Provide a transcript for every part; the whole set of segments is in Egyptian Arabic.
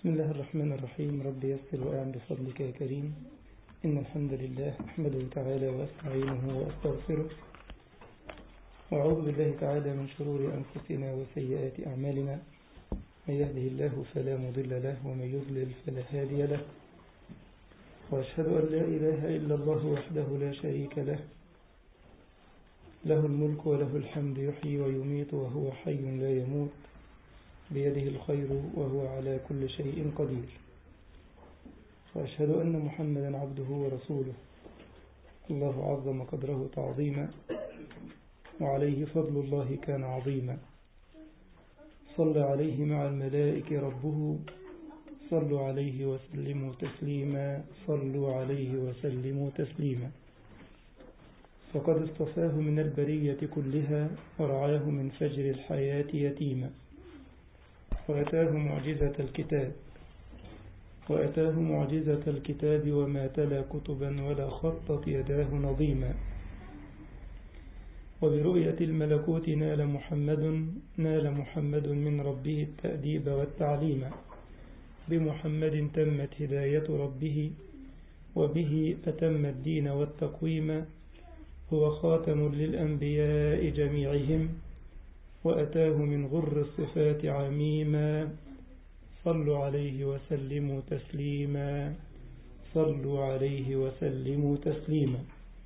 بسم الله الرحمن الرحيم رب يسر وأعن بفضلك يا كريم إن الحمد لله أحمده تعالى وأستعينه وأستغفره وأعوذ بالله تعالى من شرور أنفسنا وسيئات أعمالنا من يهده الله فلا مضل له ومن يضلل فلا هادي له وأشهد أن لا إله إلا الله وحده لا شريك له له الملك وله الحمد يحيي ويميت وهو حي لا يموت بيده الخير وهو على كل شيء قدير وأشهد أن محمدا عبده ورسوله الله عظم قدره تعظيما وعليه فضل الله كان عظيما صلى عليه مع الملائكة ربه صلوا عليه وسلموا تسليما صلوا عليه وسلموا تسليما فقد اصطفاه من البرية كلها ورعاه من فجر الحياة يتيما وأتاه معجزة الكتاب وأتاه معجزة الكتاب وما تلا كتبا ولا خطت يداه نظيما وبرؤية الملكوت نال محمد نال محمد من ربه التأديب والتعليم بمحمد تمت هداية ربه وبه أتم الدين والتقويم هو خاتم للأنبياء جميعهم وأتاه من غر الصفات عميما صلوا عليه وسلموا تسليما صلوا عليه وسلموا تسليما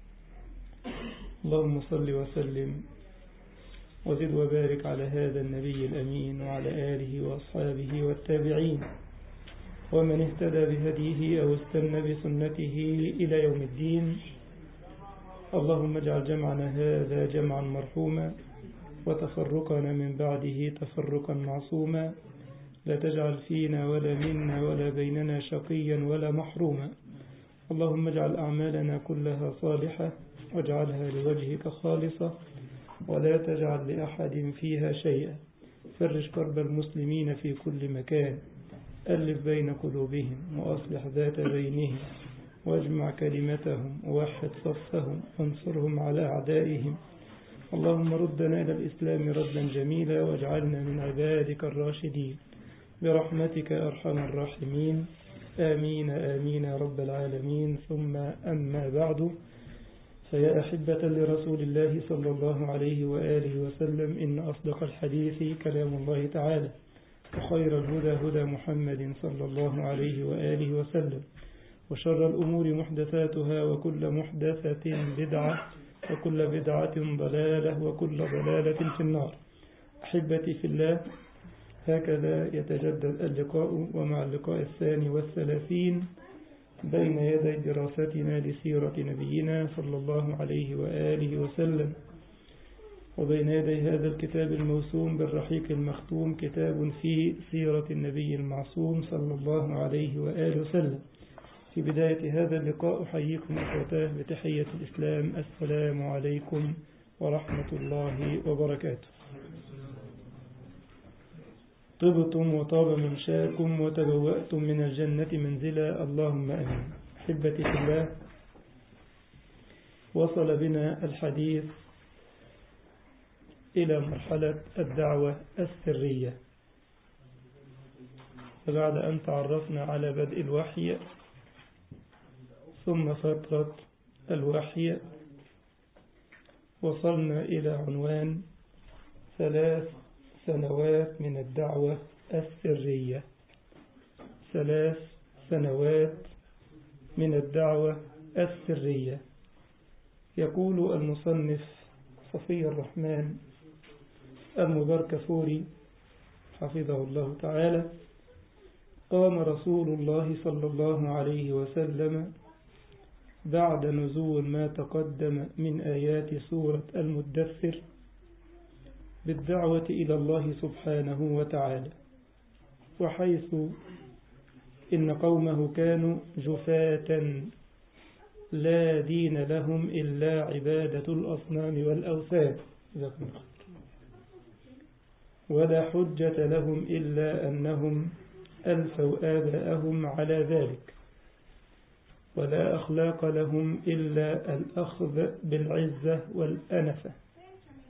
اللهم صل وسلم وزد وبارك على هذا النبي الأمين وعلى آله وأصحابه والتابعين ومن اهتدى بهديه أو استنى بسنته إلى يوم الدين اللهم اجعل جمعنا هذا جمعا مرحوما وتفرقنا من بعده تفرقا معصوما لا تجعل فينا ولا منا ولا بيننا شقيا ولا محروما اللهم اجعل أعمالنا كلها صالحة واجعلها لوجهك خالصة ولا تجعل لأحد فيها شيئا فرج كرب المسلمين في كل مكان ألف بين قلوبهم وأصلح ذات بينهم واجمع كلمتهم ووحد صفهم وانصرهم على أعدائهم اللهم ردنا إلى الإسلام ردا جميلا واجعلنا من عبادك الراشدين برحمتك أرحم الراحمين آمين آمين يا رب العالمين ثم أما بعد فيا أحبة لرسول الله صلى الله عليه وآله وسلم إن أصدق الحديث كلام الله تعالى وخير الهدى هدى محمد صلى الله عليه وآله وسلم وشر الأمور محدثاتها وكل محدثة بدعة وكل بدعة ضلالة وكل ضلالة في النار أحبتي في الله هكذا يتجدد اللقاء ومع اللقاء الثاني والثلاثين بين يدي دراستنا لسيرة نبينا صلى الله عليه وآله وسلم وبين يدي هذا الكتاب الموسوم بالرحيق المختوم كتاب في سيرة النبي المعصوم صلى الله عليه وآله وسلم في بداية هذا اللقاء أحييكم أخوتاه بتحية الإسلام السلام عليكم ورحمة الله وبركاته طبتم وطاب ممشاكم وتبوأتم من الجنة منزلا اللهم أمين أحبتي في الله وصل بنا الحديث إلى مرحلة الدعوة السرية فبعد أن تعرفنا على بدء الوحي ثم فترة الوحي وصلنا إلى عنوان ثلاث سنوات من الدعوة السرية ثلاث سنوات من الدعوة السرية يقول المصنف صفي الرحمن المباركفوري حفظه الله تعالى قام رسول الله صلى الله عليه وسلم بعد نزول ما تقدم من آيات سورة المدثر بالدعوة إلى الله سبحانه وتعالى وحيث إن قومه كانوا جفاة لا دين لهم إلا عبادة الأصنام والأوثان ولا حجة لهم إلا أنهم ألفوا آباءهم على ذلك ولا أخلاق لهم إلا الأخذ بالعزة والأنفة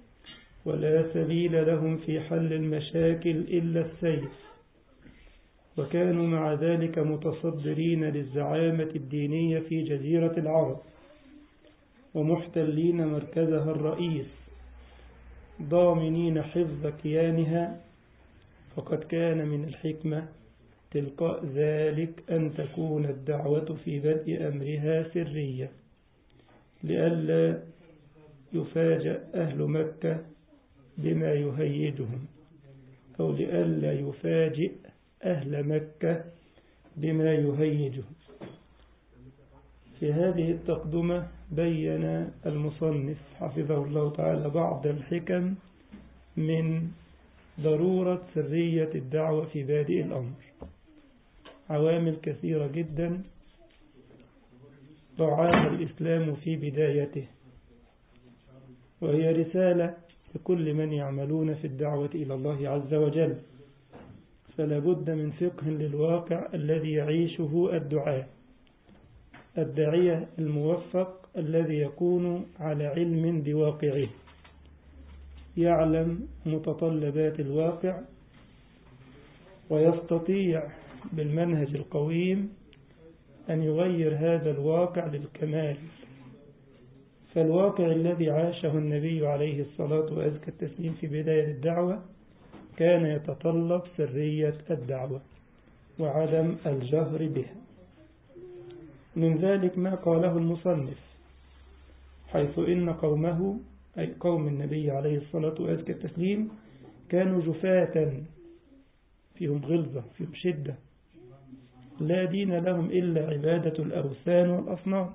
ولا سبيل لهم في حل المشاكل إلا السيف وكانوا مع ذلك متصدرين للزعامة الدينية في جزيرة العرب ومحتلين مركزها الرئيس ضامنين حفظ كيانها فقد كان من الحكمة تلقاء ذلك أن تكون الدعوة في بدء أمرها سرية لئلا يفاجأ أهل مكة بما يهيجهم أو لئلا يفاجئ أهل مكة بما يهيجهم في هذه التقدمة بين المصنف حفظه الله تعالى بعض الحكم من ضرورة سرية الدعوة في بادئ الأمر عوامل كثيرة جدا رعاها الإسلام في بدايته وهي رسالة لكل من يعملون في الدعوة إلى الله عز وجل فلا بد من فقه للواقع الذي يعيشه الدعاء الداعية الموفق الذي يكون على علم بواقعه يعلم متطلبات الواقع ويستطيع بالمنهج القويم أن يغير هذا الواقع للكمال فالواقع الذي عاشه النبي عليه الصلاة وأزكى التسليم في بداية الدعوة كان يتطلب سرية الدعوة وعدم الجهر بها من ذلك ما قاله المصنف حيث إن قومه أي قوم النبي عليه الصلاة وأزكى التسليم كانوا جفاة فيهم غلظة فيهم شدة لا دين لهم إلا عبادة الأوثان والأصنام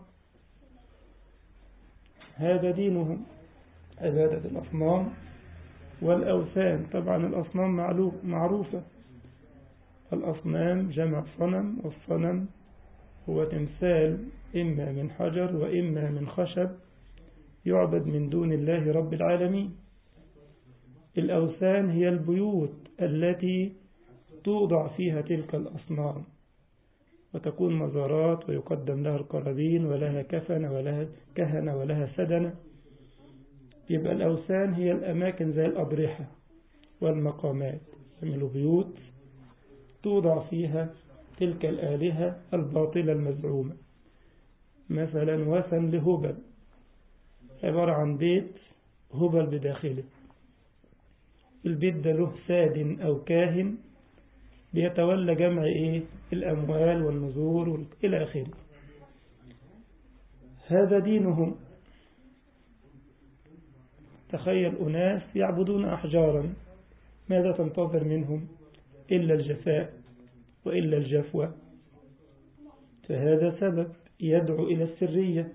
هذا دينهم عبادة الأصنام والأوثان طبعا الأصنام معروفة الأصنام جمع صنم والصنم هو تمثال إما من حجر وإما من خشب يعبد من دون الله رب العالمين الأوثان هي البيوت التي توضع فيها تلك الأصنام وتكون مزارات ويقدم لها القرابين ولها كفن ولها كهنة ولها سدنة يبقى الأوثان هي الأماكن زي الأضرحة والمقامات يعملوا بيوت توضع فيها تلك الآلهة الباطلة المزعومة مثلا وثن لهبل عبارة عن بيت هبل بداخله البيت ده له ساد أو كاهن بيتولى جمع إيه الأموال والنذور إلى آخره هذا دينهم تخيل أناس يعبدون أحجارا ماذا تنتظر منهم إلا الجفاء وإلا الجفوة فهذا سبب يدعو إلى السرية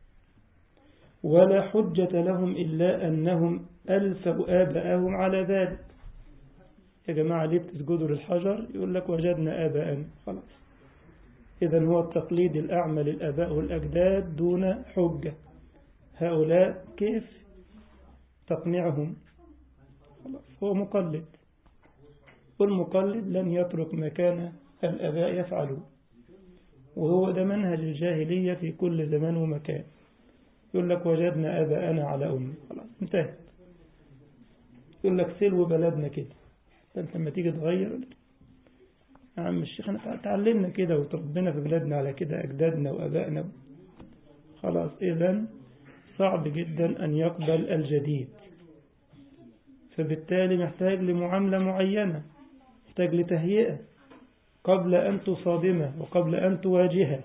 ولا حجة لهم إلا أنهم ألفوا آباءهم على ذلك يا جماعة ليه بتسجدوا للحجر يقول لك وجدنا آباءنا خلاص إذا هو التقليد الأعمى للآباء والأجداد دون حجة هؤلاء كيف تقنعهم خلاص هو مقلد والمقلد لن يترك مكان الآباء يفعلون وهو ده منهج الجاهلية في كل زمان ومكان يقول لك وجدنا آباءنا على أمي خلاص انتهت يقول لك سلو بلدنا كده فانت لما تيجي تغير يا عم الشيخ انا تعلمنا كده وتربينا في بلادنا على كده أجدادنا وأبائنا خلاص إذا صعب جدا أن يقبل الجديد فبالتالي محتاج لمعاملة معينة محتاج لتهيئة قبل أن تصادمه وقبل أن تواجهه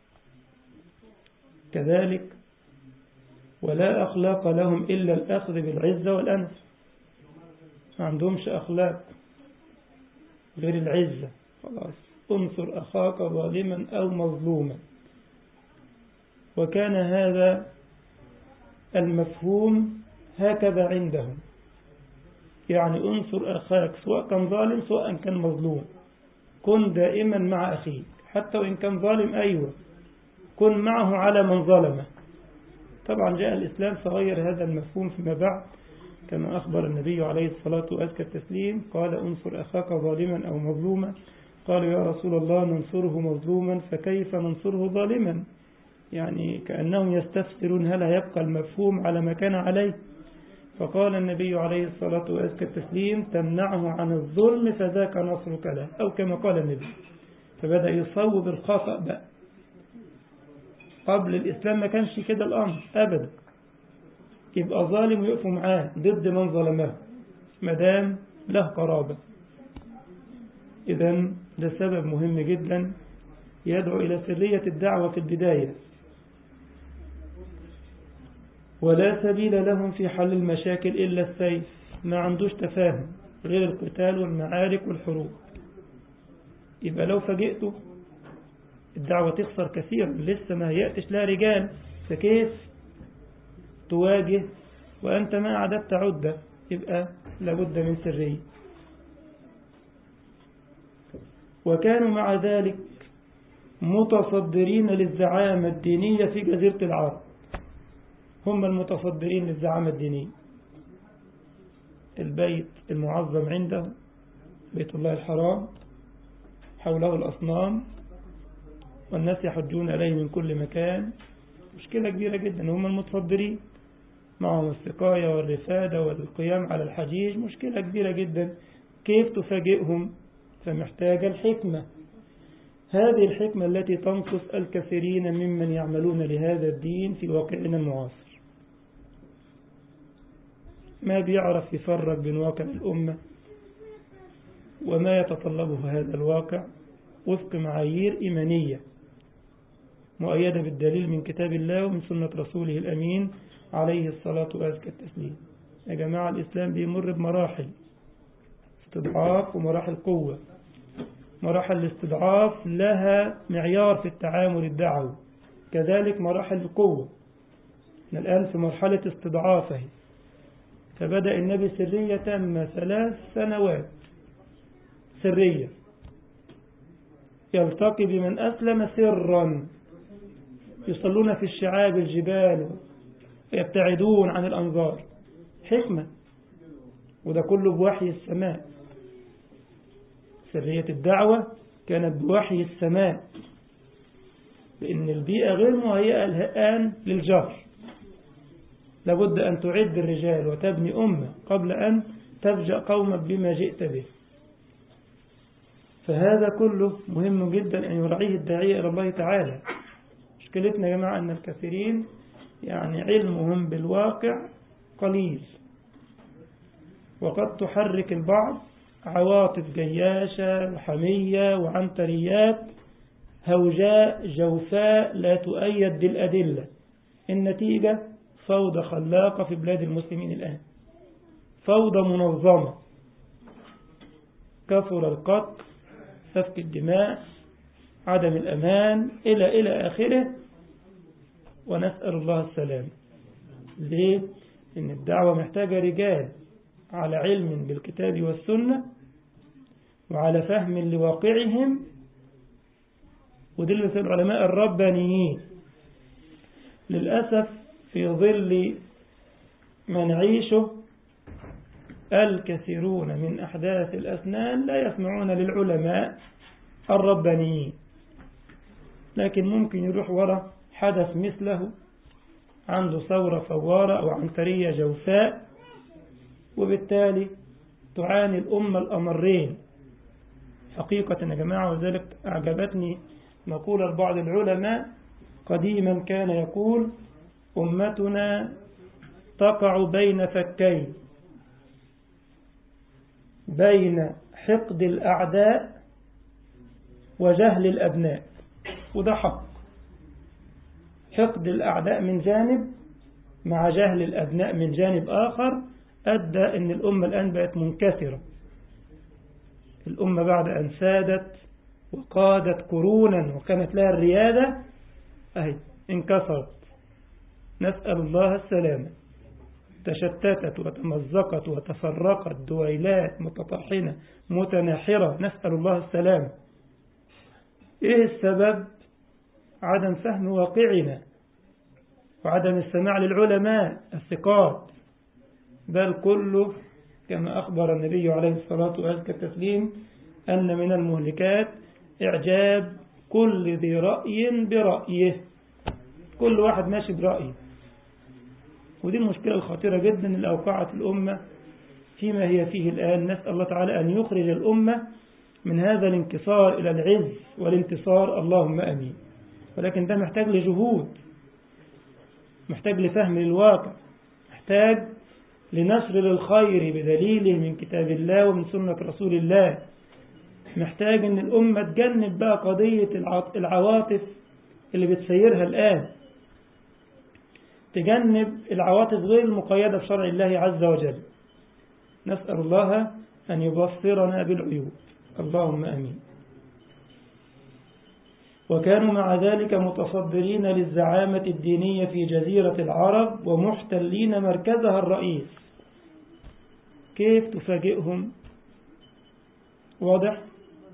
كذلك ولا أخلاق لهم إلا الأخذ بالعزة والأنس ما عندهمش أخلاق غير العزة خلاص انصر أخاك ظالما أو مظلوما وكان هذا المفهوم هكذا عندهم يعني انصر أخاك سواء كان ظالم سواء كان مظلوم كن دائما مع أخيك حتى وإن كان ظالم أيوة كن معه على من ظلمه طبعا جاء الإسلام فغير هذا المفهوم فيما بعد كما أخبر النبي عليه الصلاة وأزكى التسليم قال انصر أخاك ظالما أو مظلوما قالوا يا رسول الله ننصره مظلوما فكيف ننصره ظالما يعني كأنهم يستفسرون هل يبقى المفهوم على ما كان عليه فقال النبي عليه الصلاة والتسليم تمنعه عن الظلم فذاك نصرك له أو كما قال النبي فبدأ يصوب الخطأ بقى قبل الإسلام ما كانش كده الأمر أبدا يبقى ظالم ويقفوا معاه ضد من ظلمه مدام له قرابة إذا ده سبب مهم جدا يدعو إلى سرية الدعوة في البداية ولا سبيل لهم في حل المشاكل إلا السيف ما عندوش تفاهم غير القتال والمعارك والحروب يبقى لو فاجئته الدعوة تخسر كثيرا لسه ما يأتش لها رجال فكيف تواجه وأنت ما أعددت عدة يبقى لابد من سرية وكانوا مع ذلك متصدرين للزعامة الدينية في جزيرة العرب هم المتصدرين للزعامة الدينية البيت المعظم عنده بيت الله الحرام حوله الأصنام والناس يحجون إليه من كل مكان مشكلة كبيرة جدا هم المتصدرين معهم السقاية والرفادة والقيام على الحجيج مشكلة كبيرة جدا كيف تفاجئهم فمحتاجة الحكمة هذه الحكمة التي تنقص الكثيرين ممن يعملون لهذا الدين في واقعنا المعاصر ما بيعرف يفرق بين واقع الأمة وما يتطلبه هذا الواقع وفق معايير إيمانية مؤيدة بالدليل من كتاب الله ومن سنة رسوله الأمين عليه الصلاة وأزكى التسليم يا جماعة الإسلام بيمر بمراحل استضعاف ومراحل قوة مراحل الاستضعاف لها معيار في التعامل الدعوي كذلك مراحل القوة الآن في مرحلة استضعافه فبدأ النبي سرية تم ثلاث سنوات سرية يلتقي بمن أسلم سرا يصلون في الشعاب الجبال ويبتعدون عن الأنظار حكمة وده كله بوحي السماء سرية الدعوة كانت بوحي السماء لأن البيئة غير مهيئة الآن للجهر لابد أن تعد الرجال وتبني أمة قبل أن تفجأ قومك بما جئت به فهذا كله مهم جدا أن يراعيه الداعية إلى الله تعالى مشكلتنا يا جماعة أن الكثيرين يعني علمهم بالواقع قليل وقد تحرك البعض عواطف جياشة وحمية وعنتريات هوجاء جوفاء لا تؤيد بالأدلة النتيجة فوضى خلاقة في بلاد المسلمين الآن فوضى منظمة كثر القتل سفك الدماء عدم الأمان إلى إلى آخره ونسأل الله السلام ليه؟ إن الدعوة محتاجة رجال على علم بالكتاب والسنة وعلى فهم لواقعهم ودل العلماء الربانيين للأسف في ظل ما نعيشه الكثيرون من أحداث الأسنان لا يسمعون للعلماء الربانيين لكن ممكن يروح وراء حدث مثله عنده ثورة فوارة أو عنترية جوفاء وبالتالي تعاني الأمة الأمرين حقيقة يا جماعة وذلك أعجبتني مقولة بعض العلماء قديما كان يقول أمتنا تقع بين فكين بين حقد الأعداء وجهل الأبناء وده حق حقد الأعداء من جانب مع جهل الأبناء من جانب آخر أدى أن الأمة الآن بقت منكسرة الأمة بعد أن سادت وقادت قرونا وكانت لها الريادة أهي انكسرت نسأل الله السلامة تشتتت وتمزقت وتفرقت دويلات متطحنة متناحرة نسأل الله السلامة إيه السبب عدم فهم واقعنا وعدم السماع للعلماء الثقات بل كله كما أخبر النبي عليه الصلاة والتسليم أن من المهلكات إعجاب كل ذي رأي برأيه كل واحد ماشي برأيه ودي المشكلة الخطيرة جدا اللي أوقعت الأمة فيما هي فيه الآن نسأل الله تعالى أن يخرج الأمة من هذا الانكسار إلى العز والانتصار اللهم أمين ولكن ده محتاج لجهود محتاج لفهم للواقع محتاج لنشر للخير بدليله من كتاب الله ومن سنة رسول الله محتاج ان الأمة تجنب بقى قضية العواطف اللي بتسيرها الآن تجنب العواطف غير المقيدة بشرع الله عز وجل نسأل الله أن يبصرنا بالعيوب اللهم أمين وكانوا مع ذلك متصدرين للزعامة الدينية في جزيرة العرب ومحتلين مركزها الرئيس كيف تفاجئهم واضح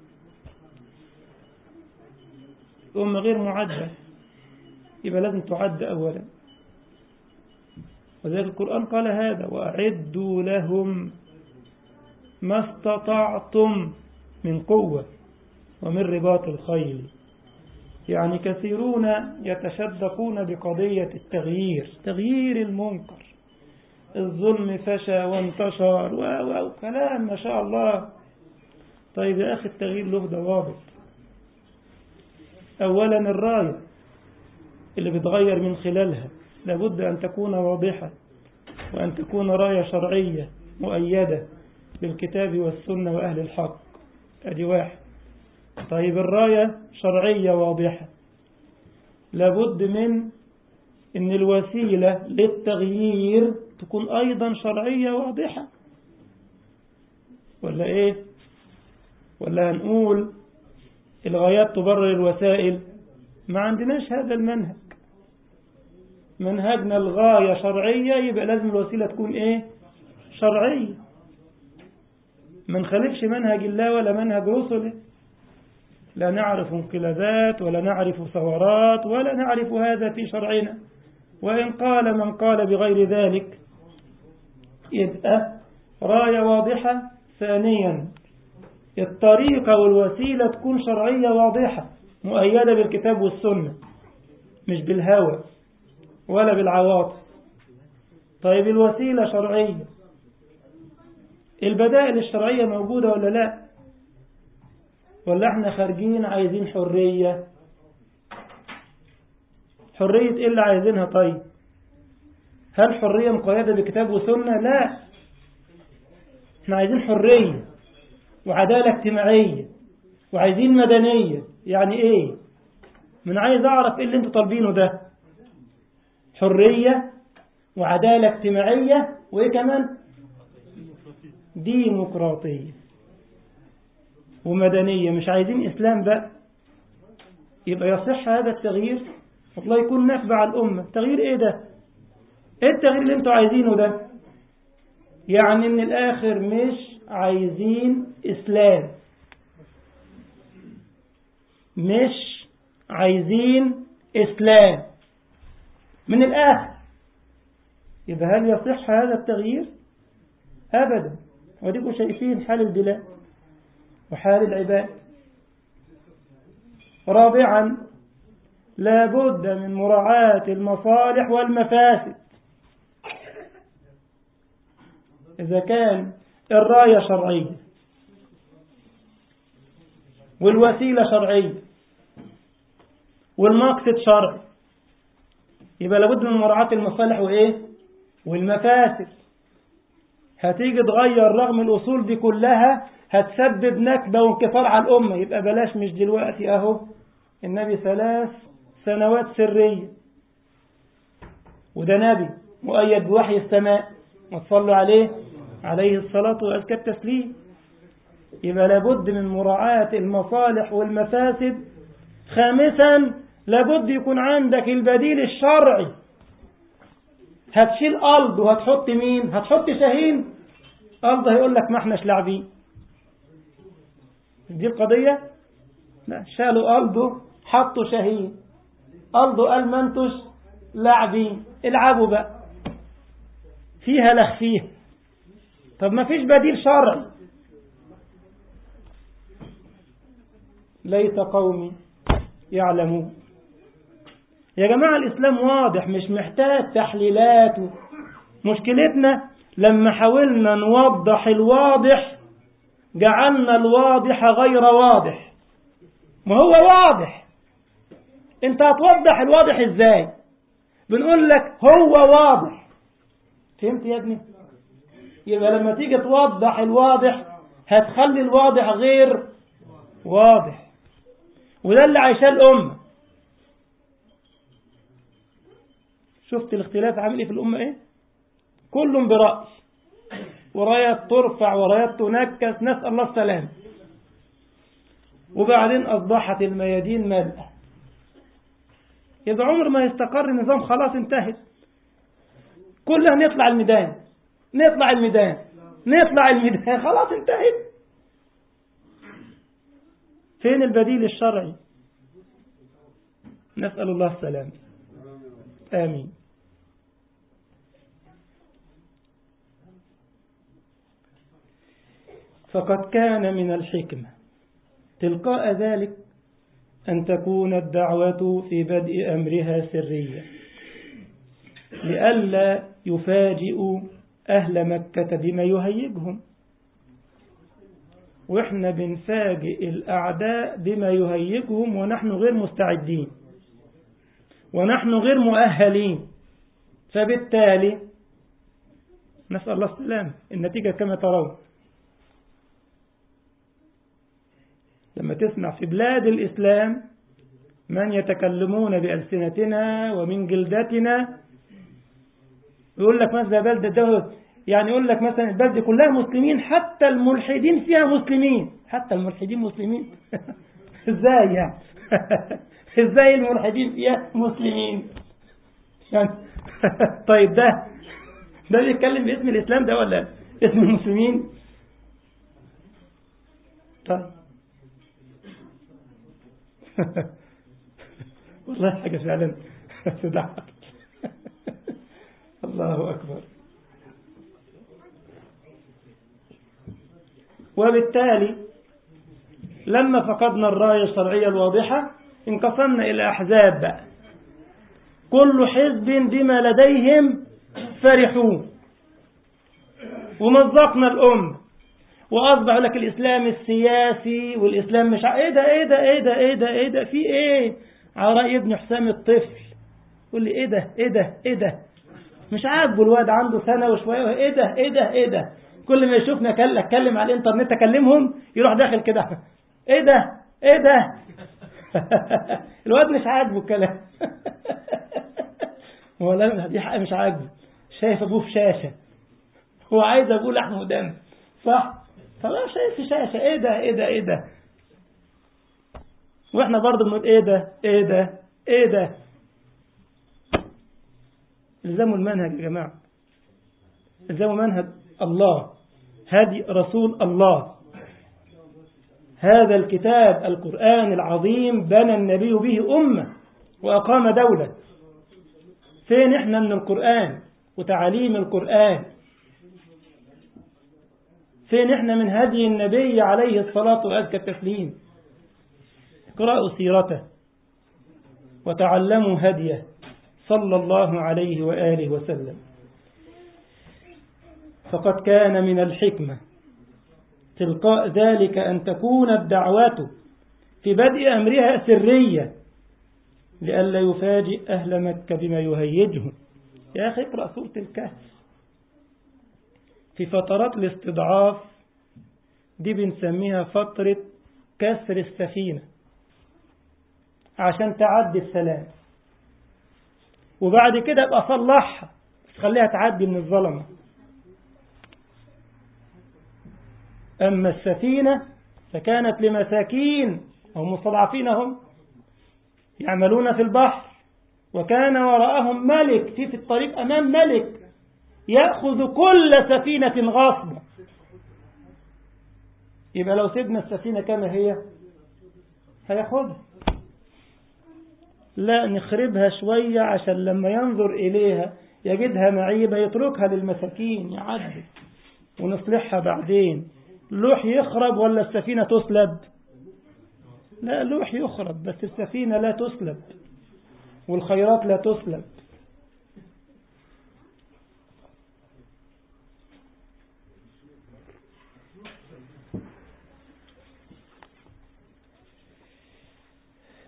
أمة غير معدة يبقى لازم تعد أولا وذلك القرآن قال هذا وأعدوا لهم ما استطعتم من قوة ومن رباط الخيل يعني كثيرون يتشدقون بقضية التغيير تغيير المنكر الظلم فشى وانتشر وكلام ما شاء الله طيب يا أخي التغيير له ضوابط أولا الراية اللي بتغير من خلالها لابد أن تكون واضحة وأن تكون راية شرعية مؤيدة بالكتاب والسنة وأهل الحق أدي واحد طيب الراية شرعية واضحة لابد من ان الوسيلة للتغيير تكون ايضا شرعية واضحة ولا ايه ولا هنقول الغايات تبرر الوسائل ما عندناش هذا المنهج منهجنا الغاية شرعية يبقى لازم الوسيلة تكون ايه شرعية ما نخالفش منهج الله ولا منهج رسله لا نعرف انقلابات ولا نعرف ثورات ولا نعرف هذا في شرعنا وإن قال من قال بغير ذلك يبقى راية واضحة ثانيا الطريقة والوسيلة تكون شرعية واضحة مؤيدة بالكتاب والسنة مش بالهوى ولا بالعواطف طيب الوسيلة شرعية البدائل الشرعية موجودة ولا لا ولا احنا خارجين عايزين حرية حرية ايه اللي عايزينها طيب هل حرية مقيدة بكتاب وسنة لا احنا عايزين حرية وعدالة اجتماعية وعايزين مدنية يعني ايه من عايز اعرف ايه اللي انتوا طالبينه ده حرية وعدالة اجتماعية وايه كمان ديمقراطية ومدنية مش عايزين إسلام بقى يبقى يصح هذا التغيير والله يكون نفع الأمة تغيير إيه ده إيه التغيير اللي انتوا عايزينه ده يعني من الآخر مش عايزين إسلام مش عايزين إسلام من الآخر يبقى هل يصح هذا التغيير أبدا وديكم شايفين حال البلاد وحال العباد رابعا لا بد من مراعاة المصالح والمفاسد إذا كان الراية شرعية والوسيلة شرعية والمقصد شرعي يبقى لابد من مراعاة المصالح وإيه والمفاسد هتيجي تغير رغم الأصول دي كلها هتسبب نكبة وانكسار على الأمة يبقى بلاش مش دلوقتي أهو النبي ثلاث سنوات سرية وده نبي مؤيد بوحي السماء وتصلوا عليه عليه الصلاة وأزكى التسليم يبقى لابد من مراعاة المصالح والمفاسد خامسا لابد يكون عندك البديل الشرعي هتشيل أرض وهتحط مين هتحط شاهين أرض هيقول لك ما احناش لاعبين دي القضية لا شالوا أرضه حطوا شاهين أرضه قال ما انتوش لاعبين العبوا بقى فيها لخ فيها طب ما فيش بديل شرعي ليت قومي يعلمون يا جماعة الإسلام واضح مش محتاج تحليلات مشكلتنا لما حاولنا نوضح الواضح جعلنا الواضح غير واضح ما هو واضح انت هتوضح الواضح ازاي بنقول لك هو واضح فهمت يا ابني يبقى لما تيجي توضح الواضح هتخلي الواضح غير واضح وده اللي عايشاه الأمة شفت الاختلاف عامل ايه في الأمة ايه كل برأي ورايات ترفع ورايات تنكس نسأل الله السلام وبعدين أصبحت الميادين ملأة إذا عمر ما يستقر النظام خلاص انتهت كلها نطلع الميدان نطلع الميدان نطلع الميدان خلاص انتهت فين البديل الشرعي نسأل الله السلام آمين فقد كان من الحكمة تلقاء ذلك أن تكون الدعوة في بدء أمرها سرية لئلا يفاجئ أهل مكة بما يهيجهم وإحنا بنفاجئ الأعداء بما يهيجهم ونحن غير مستعدين ونحن غير مؤهلين فبالتالي نسأل الله السلام النتيجة كما ترون لما تسمع في بلاد الإسلام من يتكلمون بألسنتنا ومن جلدتنا يقول لك مثلا بلدة ده يعني يقول لك مثلا البلدة كلها مسلمين حتى الملحدين فيها مسلمين حتى الملحدين مسلمين ازاي يعني ازاي الملحدين فيها مسلمين يعني طيب ده ده بيتكلم باسم الإسلام ده ولا اسم المسلمين طيب والله حاجة فعلا تضحك الله أكبر وبالتالي لما فقدنا الراية الشرعية الواضحة انقسمنا إلى أحزاب بقى كل حزب بما لديهم فرحون ومزقنا الأمة وأصبح لك الإسلام السياسي والإسلام مش ع... إيه ده إيه ده إيه ده إيه ده إيه ده في إيه على رأي ابن حسام الطفل يقول لي إيه ده إيه ده إيه ده مش عاجبه الواد عنده سنة وشوية إيه ده إيه ده إيه ده كل ما يشوفنا اتكلم على الإنترنت أكلمهم يروح داخل كده إيه ده إيه ده الواد مش عاجبه الكلام ولا دي حق مش عاجبه شايف أبوه في شاشة هو عايز أبوه لحم ودم صح خلاص شايف في شاشة ايه ده ايه ده ايه ده واحنا برضه بنقول ايه ده ايه ده ايه ده الزموا المنهج يا جماعة الزموا منهج الله هدي رسول الله هذا الكتاب القرآن العظيم بنى النبي به أمة وأقام دولة فين احنا من القرآن وتعاليم القرآن فين احنا من هدي النبي عليه الصلاة وأزكى التسليم اقرأوا سيرته وتعلموا هديه صلى الله عليه وآله وسلم فقد كان من الحكمة تلقاء ذلك أن تكون الدعوات في بدء أمرها سرية لئلا يفاجئ أهل مكة بما يهيجهم يا أخي اقرأ سورة الكهف في فترات الاستضعاف دي بنسميها فترة كسر السفينة عشان تعدي السلام وبعد كده ابقى صلحها تخليها تعدي من الظلمة أما السفينة فكانت لمساكين هم مستضعفين هم يعملون في البحر وكان وراءهم ملك في في الطريق أمام ملك يأخذ كل سفينة غاصبة يبقى لو سيبنا السفينة كما هي هياخدها لا نخربها شوية عشان لما ينظر إليها يجدها معيبة يتركها للمساكين يعدي ونصلحها بعدين لوح يخرب ولا السفينة تسلب لا لوح يخرب بس السفينة لا تسلب والخيرات لا تسلب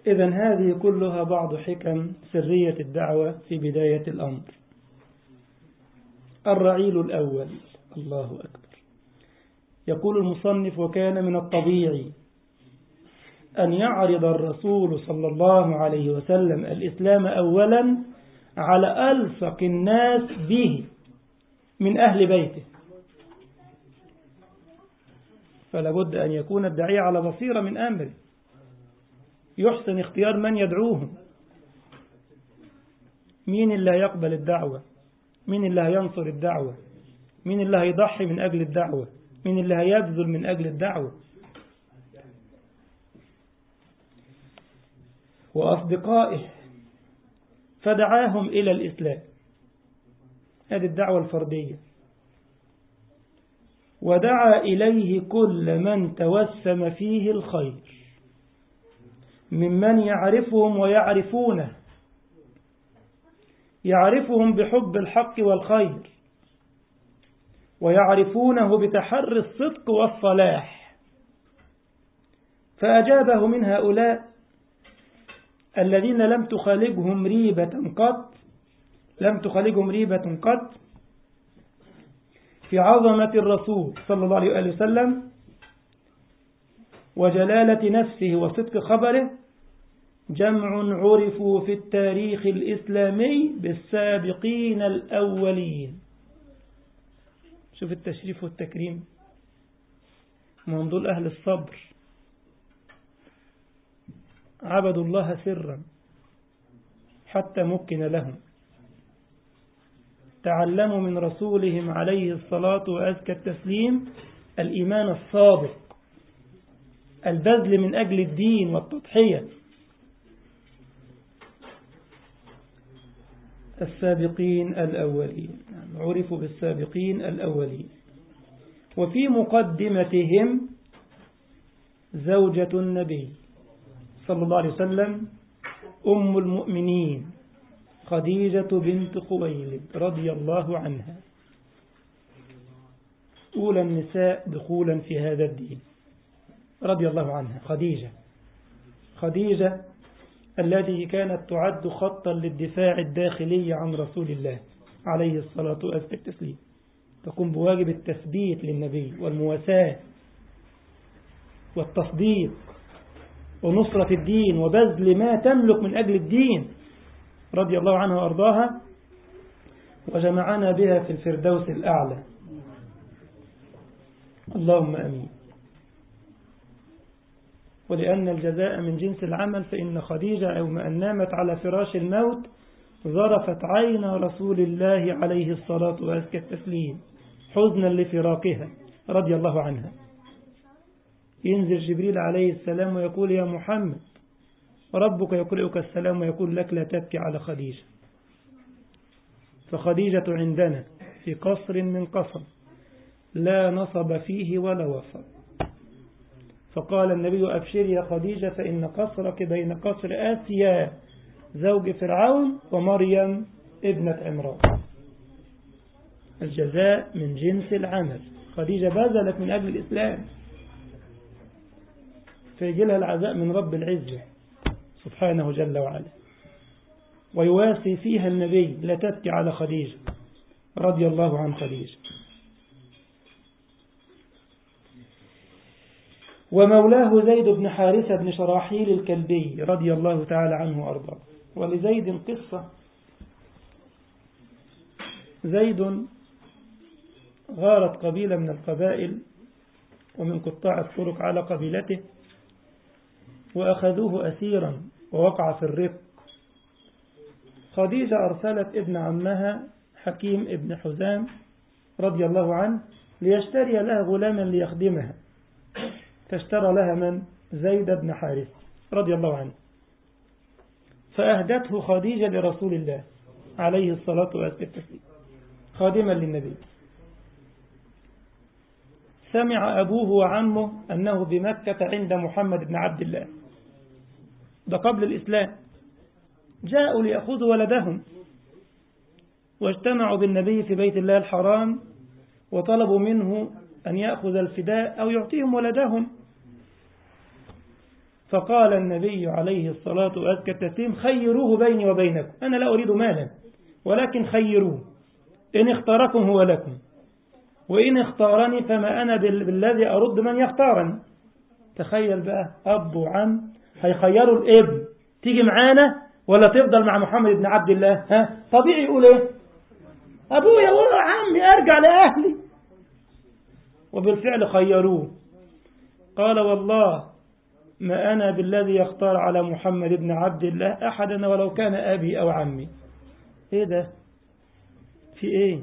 إذا هذه كلها بعض حكم سرية الدعوة في بداية الأمر الرعيل الأول الله أكبر يقول المصنف وكان من الطبيعي أن يعرض الرسول صلى الله عليه وسلم الإسلام أولا على ألصق الناس به من أهل بيته فلا بد أن يكون الداعية على بصيرة من أمره يحسن اختيار من يدعوهم مين اللي هيقبل الدعوة مين اللي هينصر الدعوة مين اللي هيضحي من أجل الدعوة مين اللي هيبذل من أجل الدعوة وأصدقائه فدعاهم إلى الإسلام هذه الدعوة الفردية ودعا إليه كل من توسم فيه الخير ممن يعرفهم ويعرفونه يعرفهم بحب الحق والخير ويعرفونه بتحري الصدق والصلاح فأجابه من هؤلاء الذين لم تخالجهم ريبة قط لم تخالجهم ريبة قط في عظمة الرسول صلى الله عليه وسلم وجلالة نفسه وصدق خبره جمع عرفوا في التاريخ الإسلامي بالسابقين الأولين شوف التشريف والتكريم من دول أهل الصبر عبدوا الله سرا حتى مكن لهم تعلموا من رسولهم عليه الصلاة وأزكى التسليم الإيمان الصادق البذل من أجل الدين والتضحية السابقين الأولين عرفوا بالسابقين الأولين وفي مقدمتهم زوجة النبي صلى الله عليه وسلم أم المؤمنين خديجة بنت خويلد رضي الله عنها أولى النساء دخولا في هذا الدين رضي الله عنها خديجة خديجة التي كانت تعد خطا للدفاع الداخلي عن رسول الله عليه الصلاة والسلام تقوم بواجب التثبيت للنبي والمواساة والتصديق ونصرة الدين وبذل ما تملك من أجل الدين رضي الله عنها وأرضاها وجمعنا بها في الفردوس الأعلى اللهم أمين ولأن الجزاء من جنس العمل فإن خديجة يوم أن نامت على فراش الموت ظرفت عين رسول الله عليه الصلاة وأزكى التسليم حزنا لفراقها رضي الله عنها ينزل جبريل عليه السلام ويقول يا محمد ربك يقرئك السلام ويقول لك لا تبكي على خديجة فخديجة عندنا في قصر من قصر لا نصب فيه ولا وصل فقال النبي أبشر يا خديجة فإن قصرك بين قصر آسيا زوج فرعون ومريم ابنة عمران الجزاء من جنس العمل خديجة بذلت من أجل الإسلام فيجي لها العزاء من رب العزة سبحانه جل وعلا ويواسي فيها النبي لا تبكي على خديجة رضي الله عن خديجة ومولاه زيد بن حارثة بن شراحيل الكلبي رضي الله تعالى عنه وأرضاه ولزيد قصة زيد غارت قبيلة من القبائل ومن قطاع الطرق على قبيلته وأخذوه أسيرا ووقع في الرق خديجة أرسلت ابن عمها حكيم ابن حزام رضي الله عنه ليشتري لها غلاما ليخدمها فاشترى لها من زيد بن حارث رضي الله عنه فأهدته خديجة لرسول الله عليه الصلاة والسلام خادما للنبي سمع أبوه وعمه أنه بمكة عند محمد بن عبد الله ده قبل الإسلام جاءوا ليأخذوا ولدهم واجتمعوا بالنبي في بيت الله الحرام وطلبوا منه أن يأخذ الفداء أو يعطيهم ولدهم فقال النبي عليه الصلاة وأزكى التسليم خيروه بيني وبينكم أنا لا أريد مالا ولكن خيروه إن اختاركم هو لكم وإن اختارني فما أنا بالذي أرد من يختارني تخيل بقى أب وعم هيخيروا الابن تيجي معانا ولا تفضل مع محمد بن عبد الله ها طبيعي يقول ايه ابويا ولا عمي ارجع لاهلي وبالفعل خيروه قال والله ما أنا بالذي يختار على محمد بن عبد الله أحدا ولو كان أبي أو عمي إيه ده في إيه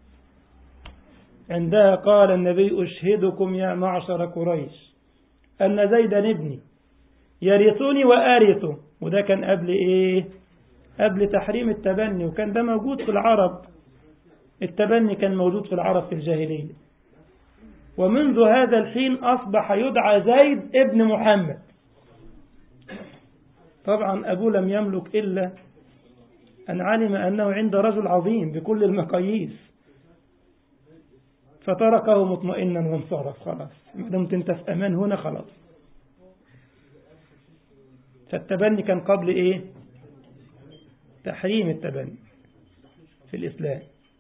عندها قال النبي أشهدكم يا معشر قريش أن زيدا ابني يرثني وأرثه وده كان قبل إيه قبل تحريم التبني وكان ده موجود في العرب التبني كان موجود في العرب في الجاهلية ومنذ هذا الحين أصبح يدعى زيد ابن محمد طبعا أبوه لم يملك إلا أن علم أنه عند رجل عظيم بكل المقاييس فتركه مطمئنا وانصرف خلاص ما دمت انت في أمان هنا خلاص فالتبني كان قبل إيه تحريم التبني في الإسلام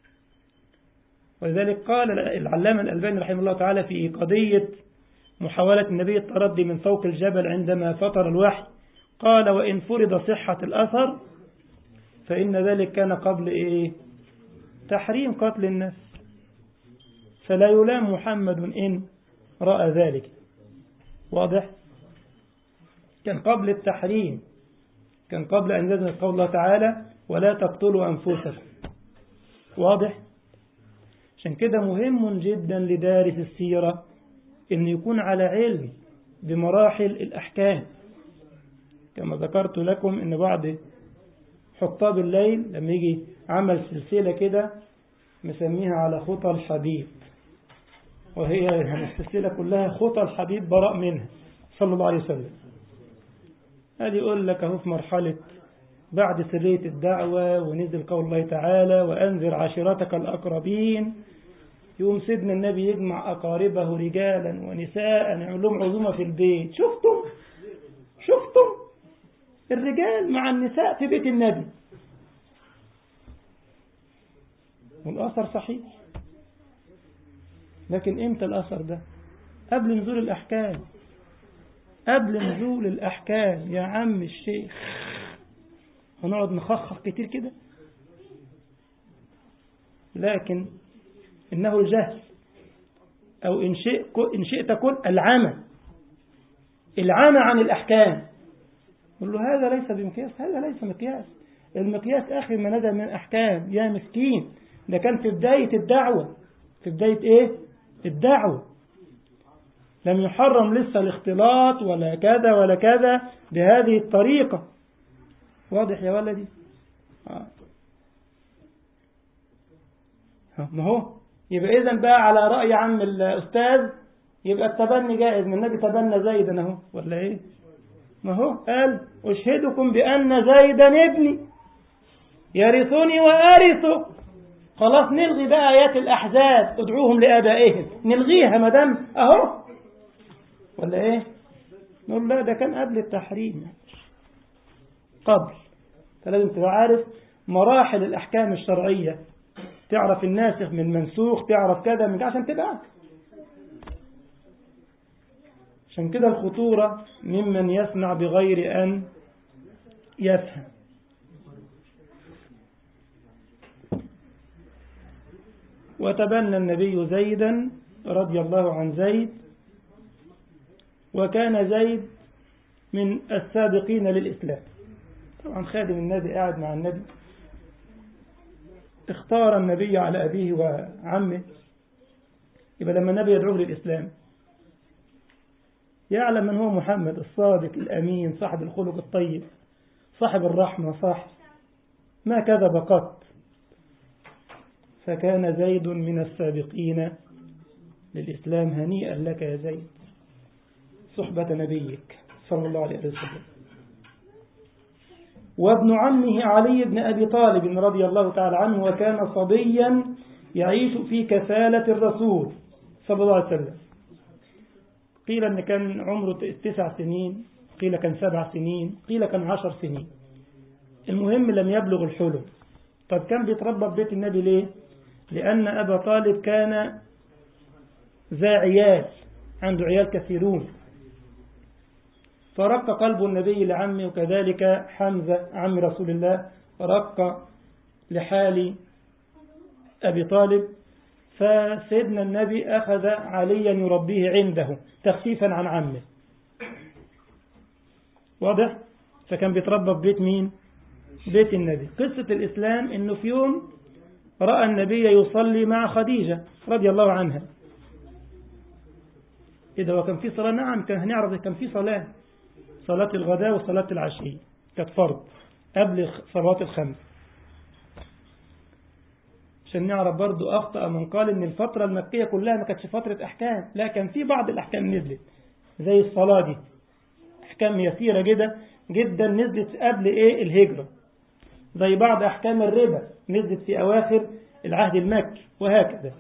ولذلك قال العلامة الألباني رحمه الله تعالى في قضية محاولة النبي التردي من فوق الجبل عندما فطر الوحي قال وإن فرض صحة الأثر فإن ذلك كان قبل إيه تحريم قتل النفس فلا يلام محمد إن رأى ذلك واضح كان قبل التحريم كان قبل أن ينزل قول الله تعالى ولا تقتلوا أنفسكم واضح عشان كده مهم جدا لدارس السيرة أن يكون على علم بمراحل الأحكام كما ذكرت لكم أن بعض حطاب الليل لما يجي عمل سلسلة كده مسميها على خطى الحبيب وهي السلسلة كلها خطى الحبيب براء منها صلى الله عليه وسلم هذه يقول لك اهو في مرحلة بعد سرية الدعوة ونزل قول الله تعالى وأنذر عشيرتك الأقربين يوم سيدنا النبي يجمع أقاربه رجالا ونساء يعمل لهم عزومة في البيت شفتم شفتم الرجال مع النساء في بيت النبي والأثر صحيح لكن امتى الأثر ده قبل نزول الأحكام قبل نزول الأحكام يا عم الشيخ هنقعد نخخخ كتير كده لكن إنه الجهل أو إن, شئ إن شئت كن العمى العمى عن الأحكام قل له هذا ليس بمقياس هذا ليس مقياس المقياس آخر ما نزل من أحكام يا مسكين ده كان في بداية الدعوة في بداية إيه الدعوة لم يحرم لسه الاختلاط ولا كذا ولا كذا بهذه الطريقة واضح يا ولدي آه. ما هو يبقى إذا بقى على رأي عم الأستاذ يبقى التبني جائز من النبي تبنى زيدا اهو ولا إيه ما هو قال أشهدكم بأن زيدا ابني يرثني وأرثه خلاص نلغي بقى آيات الأحزاب ادعوهم لآبائهم نلغيها ما دام أهو ولا إيه نقول لا ده كان قبل التحريم قبل فلازم تبقى عارف مراحل الأحكام الشرعية تعرف الناسخ من منسوخ تعرف كذا من عشان تبقى عشان كده الخطورة ممن يسمع بغير أن يفهم وتبنى النبي زيدا رضي الله عن زيد وكان زيد من السابقين للإسلام طبعا خادم النبي قاعد مع النبي اختار النبي على أبيه وعمه يبقى لما النبي يدعوه للإسلام يعلم من هو محمد الصادق الأمين صاحب الخلق الطيب صاحب الرحمة صاحب ما كذب قط فكان زيد من السابقين للإسلام هنيئا لك يا زيد صحبة نبيك صلى الله عليه وسلم وابن عمه علي بن أبي طالب رضي الله تعالى عنه وكان صبيا يعيش في كفالة الرسول صلى الله عليه وسلم قيل أن كان عمره تسع سنين قيل كان سبع سنين قيل كان عشر سنين المهم لم يبلغ الحلم طب كان بيتربى في بيت النبي ليه لأن أبا طالب كان ذا عيال عنده عيال كثيرون فرق قلب النبي لعمه وكذلك حمزة عم رسول الله رق لحال أبي طالب فسيدنا النبي أخذ عليا يربيه عنده تخفيفا عن عمه واضح فكان بيتربى في بيت مين بيت النبي قصة الإسلام إنه في يوم رأى النبي يصلي مع خديجة رضي الله عنها إذا وكان في صلاة نعم كان هنعرف كان في صلاة صلاة الغداء وصلاة العشي كانت فرض قبل صلوات الخمس عشان نعرف برضو أخطأ من قال إن الفترة المكية كلها ما كانتش فترة أحكام لا كان في بعض الأحكام نزلت زي الصلاة دي أحكام يسيرة جدا جدا نزلت قبل إيه الهجرة زي بعض أحكام الربا نزلت في أواخر العهد المكي وهكذا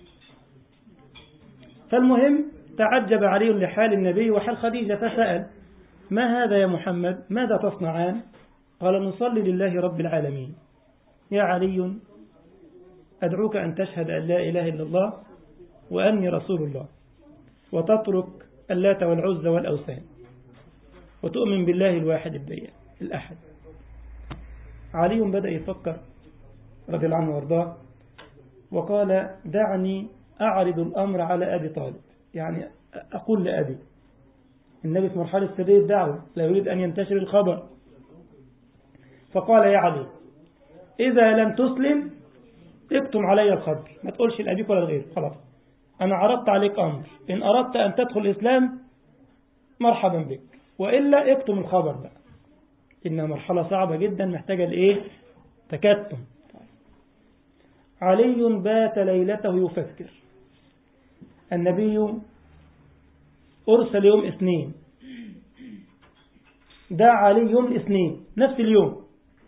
فالمهم تعجب علي لحال النبي وحال خديجة فسأل ما هذا يا محمد ماذا تصنعان قال نصلي لله رب العالمين يا علي أدعوك أن تشهد أن لا إله إلا الله وأني رسول الله وتترك اللات والعزى والأوثان وتؤمن بالله الواحد الديان الأحد علي بدأ يفكر رضي الله عنه وارضاه وقال دعني أعرض الأمر على أبي طالب يعني أقول لأبي النبي في مرحلة سبيل الدعوة لا يريد أن ينتشر الخبر فقال يا علي إذا لم تسلم اكتم علي الخبر ما تقولش لأبيك ولا لغيرك خلاص أنا عرضت عليك أمر إن أردت أن تدخل الإسلام مرحبا بك وإلا اكتم الخبر بقى إنها مرحلة صعبة جدا محتاجة لإيه تكتم علي بات ليلته يفكر النبي أرسل يوم اثنين دعا علي يوم الاثنين نفس اليوم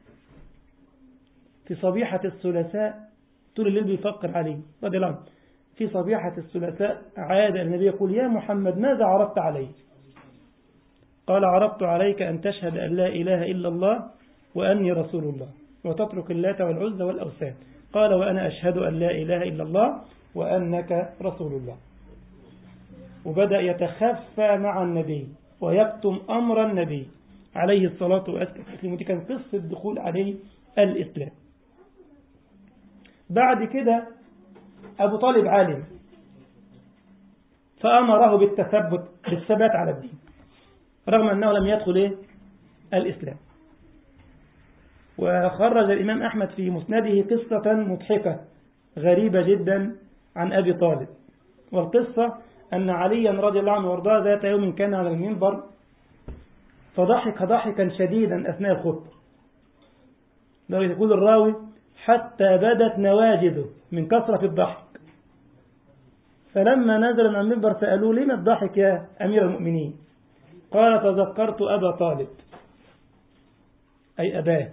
في صبيحة الثلاثاء طول الليل بيفكر عليه رضي الله عنه في صبيحة الثلاثاء عاد النبي يقول يا محمد ماذا عرضت علي قال عرضت عليك أن تشهد أن لا إله إلا الله وأني رسول الله وتترك اللات والعزى والأوثان قال وأنا أشهد أن لا إله إلا الله وأنك رسول الله وبدأ يتخفى مع النبي ويكتم أمر النبي عليه الصلاة والسلام ودي كان قصة دخول عليه الإسلام بعد كده أبو طالب عالم فأمره بالتثبت بالثبات على الدين رغم أنه لم يدخل إيه؟ الإسلام وخرج الإمام أحمد في مسنده قصة مضحكة غريبة جدا عن أبي طالب والقصة أن عليا رضي الله عنه وارضاه ذات يوم كان على المنبر فضحك ضحكا شديدا أثناء الخطبة لذلك يقول الراوي حتى بدت نواجذه من كثرة الضحك فلما نزل من المنبر سألوه لما الضحك يا أمير المؤمنين قال تذكرت أبا طالب أي أباه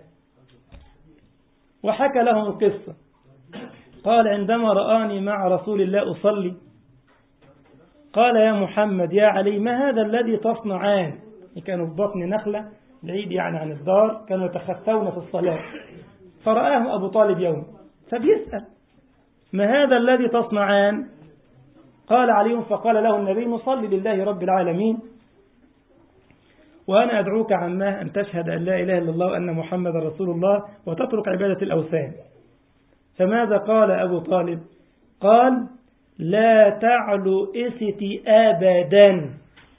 وحكى لهم القصة قال عندما رآني مع رسول الله أصلي قال يا محمد يا علي ما هذا الذي تصنعان كانوا في بطن نخلة بعيد يعني عن الدار كانوا يتخفون في الصلاة فرآه أبو طالب يوم فبيسأل ما هذا الذي تصنعان قال علي فقال له النبي نصلي لله رب العالمين وأنا أدعوك عماه أن تشهد أن لا إله إلا الله وأن محمد رسول الله وتترك عبادة الأوثان فماذا قال أبو طالب قال لا تعلو إستي أبدا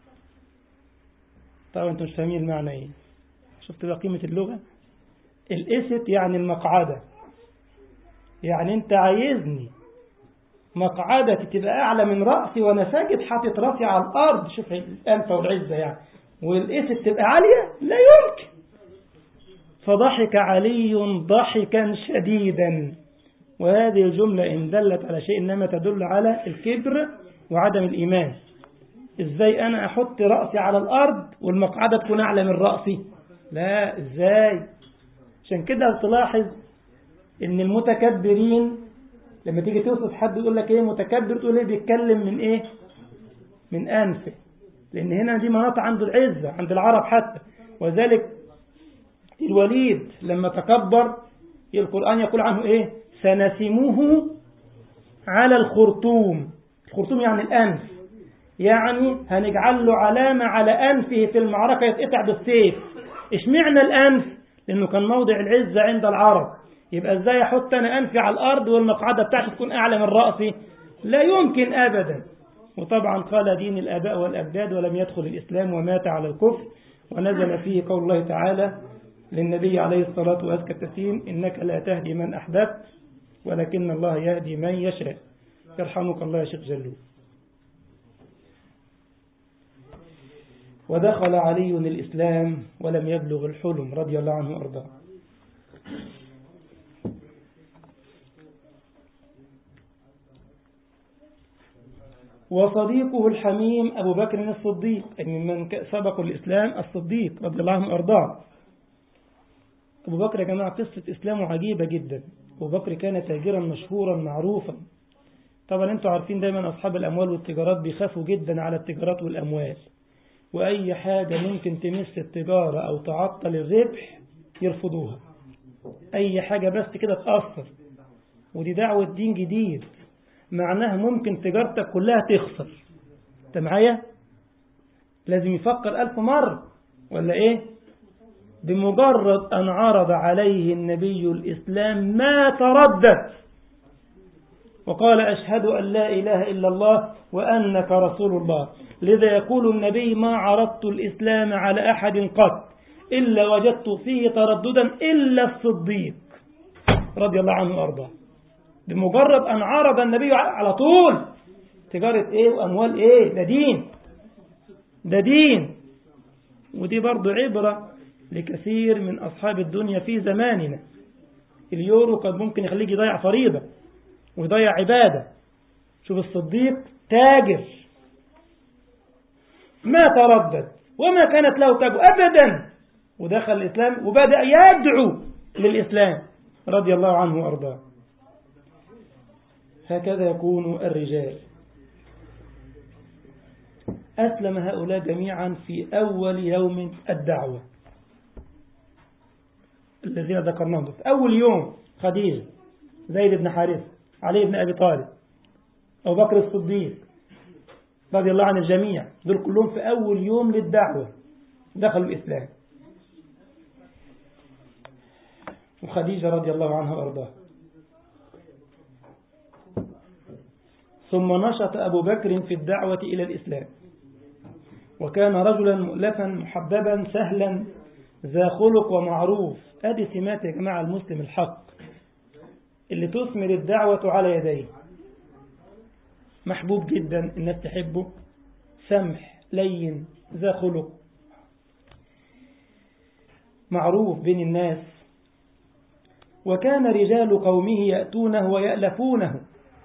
طبعا أنتم مش فاهمين المعنى إيه شفت بقى قيمة اللغة الإست يعني المقعدة يعني أنت عايزني مقعدتي تبقى أعلى من رأسي وأنا ساجد حاطط رأسي على الأرض شوف الأنفة والعزة يعني والإست تبقى عالية لا يمكن فضحك علي ضحكا شديدا وهذه الجملة إن دلت على شيء إنما تدل على الكبر وعدم الإيمان إزاي أنا أحط رأسي على الأرض والمقعدة تكون أعلى من رأسي لا إزاي عشان كده تلاحظ إن المتكبرين لما تيجي توصف حد يقول لك إيه متكبر تقول إيه بيتكلم من إيه من أنفه لأن هنا دي مناطق عند العزة عند العرب حتى وذلك الوليد لما تكبر القرآن يقول عنه إيه سنسموه على الخرطوم الخرطوم يعني الأنف يعني هنجعل له علامة على أنفه في المعركة يتقطع بالسيف اشمعنى الأنف لأنه كان موضع العزة عند العرب يبقى ازاي احط انا انفي على الارض والمقعدة بتاعتي تكون اعلى من رأسي لا يمكن ابدا وطبعا قال دين الاباء والاجداد ولم يدخل الاسلام ومات على الكفر ونزل فيه قول الله تعالى للنبي عليه الصلاة وأزكى التسليم إنك لا تهدي من أحببت ولكن الله يهدي من يشاء يرحمك الله يا شيخ جلو ودخل علي الإسلام ولم يبلغ الحلم رضي الله عنه وأرضاه وصديقه الحميم أبو بكر الصديق من سبق الإسلام الصديق رضي الله عنه وأرضاه أبو بكر يا جماعة قصة إسلامه عجيبة جدا أبو بكر كان تاجرا مشهورا معروفا طبعا أنتم عارفين دايما أصحاب الأموال والتجارات بيخافوا جدا على التجارات والأموال وأي حاجة ممكن تمس التجارة أو تعطل الربح يرفضوها أي حاجة بس كده تأثر ودي دعوة دين جديد معناها ممكن تجارتك كلها تخسر انت معايا لازم يفكر ألف مرة ولا إيه بمجرد أن عرض عليه النبي الإسلام ما تردد وقال أشهد أن لا إله إلا الله وأنك رسول الله لذا يقول النبي ما عرضت الإسلام على أحد قط إلا وجدت فيه ترددا إلا الصديق رضي الله عنه وأرضاه بمجرد أن عرض النبي على طول تجارة إيه وأموال إيه ده دين ده دين ودي برضو عبرة لكثير من أصحاب الدنيا في زماننا اليورو قد ممكن يخليك يضيع فريضة ويضيع عبادة شوف الصديق تاجر ما تردد وما كانت له تاج أبدا ودخل الإسلام وبدأ يدعو للإسلام رضي الله عنه وأرضاه هكذا يكون الرجال أسلم هؤلاء جميعا في أول يوم الدعوة الذين ذكرناهم في أول يوم خديجة زيد بن حارثة علي بن أبي طالب أبو بكر الصديق رضي الله عن الجميع دول كلهم في أول يوم للدعوة دخلوا الإسلام وخديجة رضي الله عنها وأرضاها ثم نشط أبو بكر في الدعوة إلى الإسلام وكان رجلا مؤلفا محببا سهلا ذا خلق ومعروف أدي سمات يا جماعة المسلم الحق اللي تثمر الدعوة على يديه محبوب جدا الناس تحبه سمح لين ذا خلق معروف بين الناس وكان رجال قومه يأتونه ويألفونه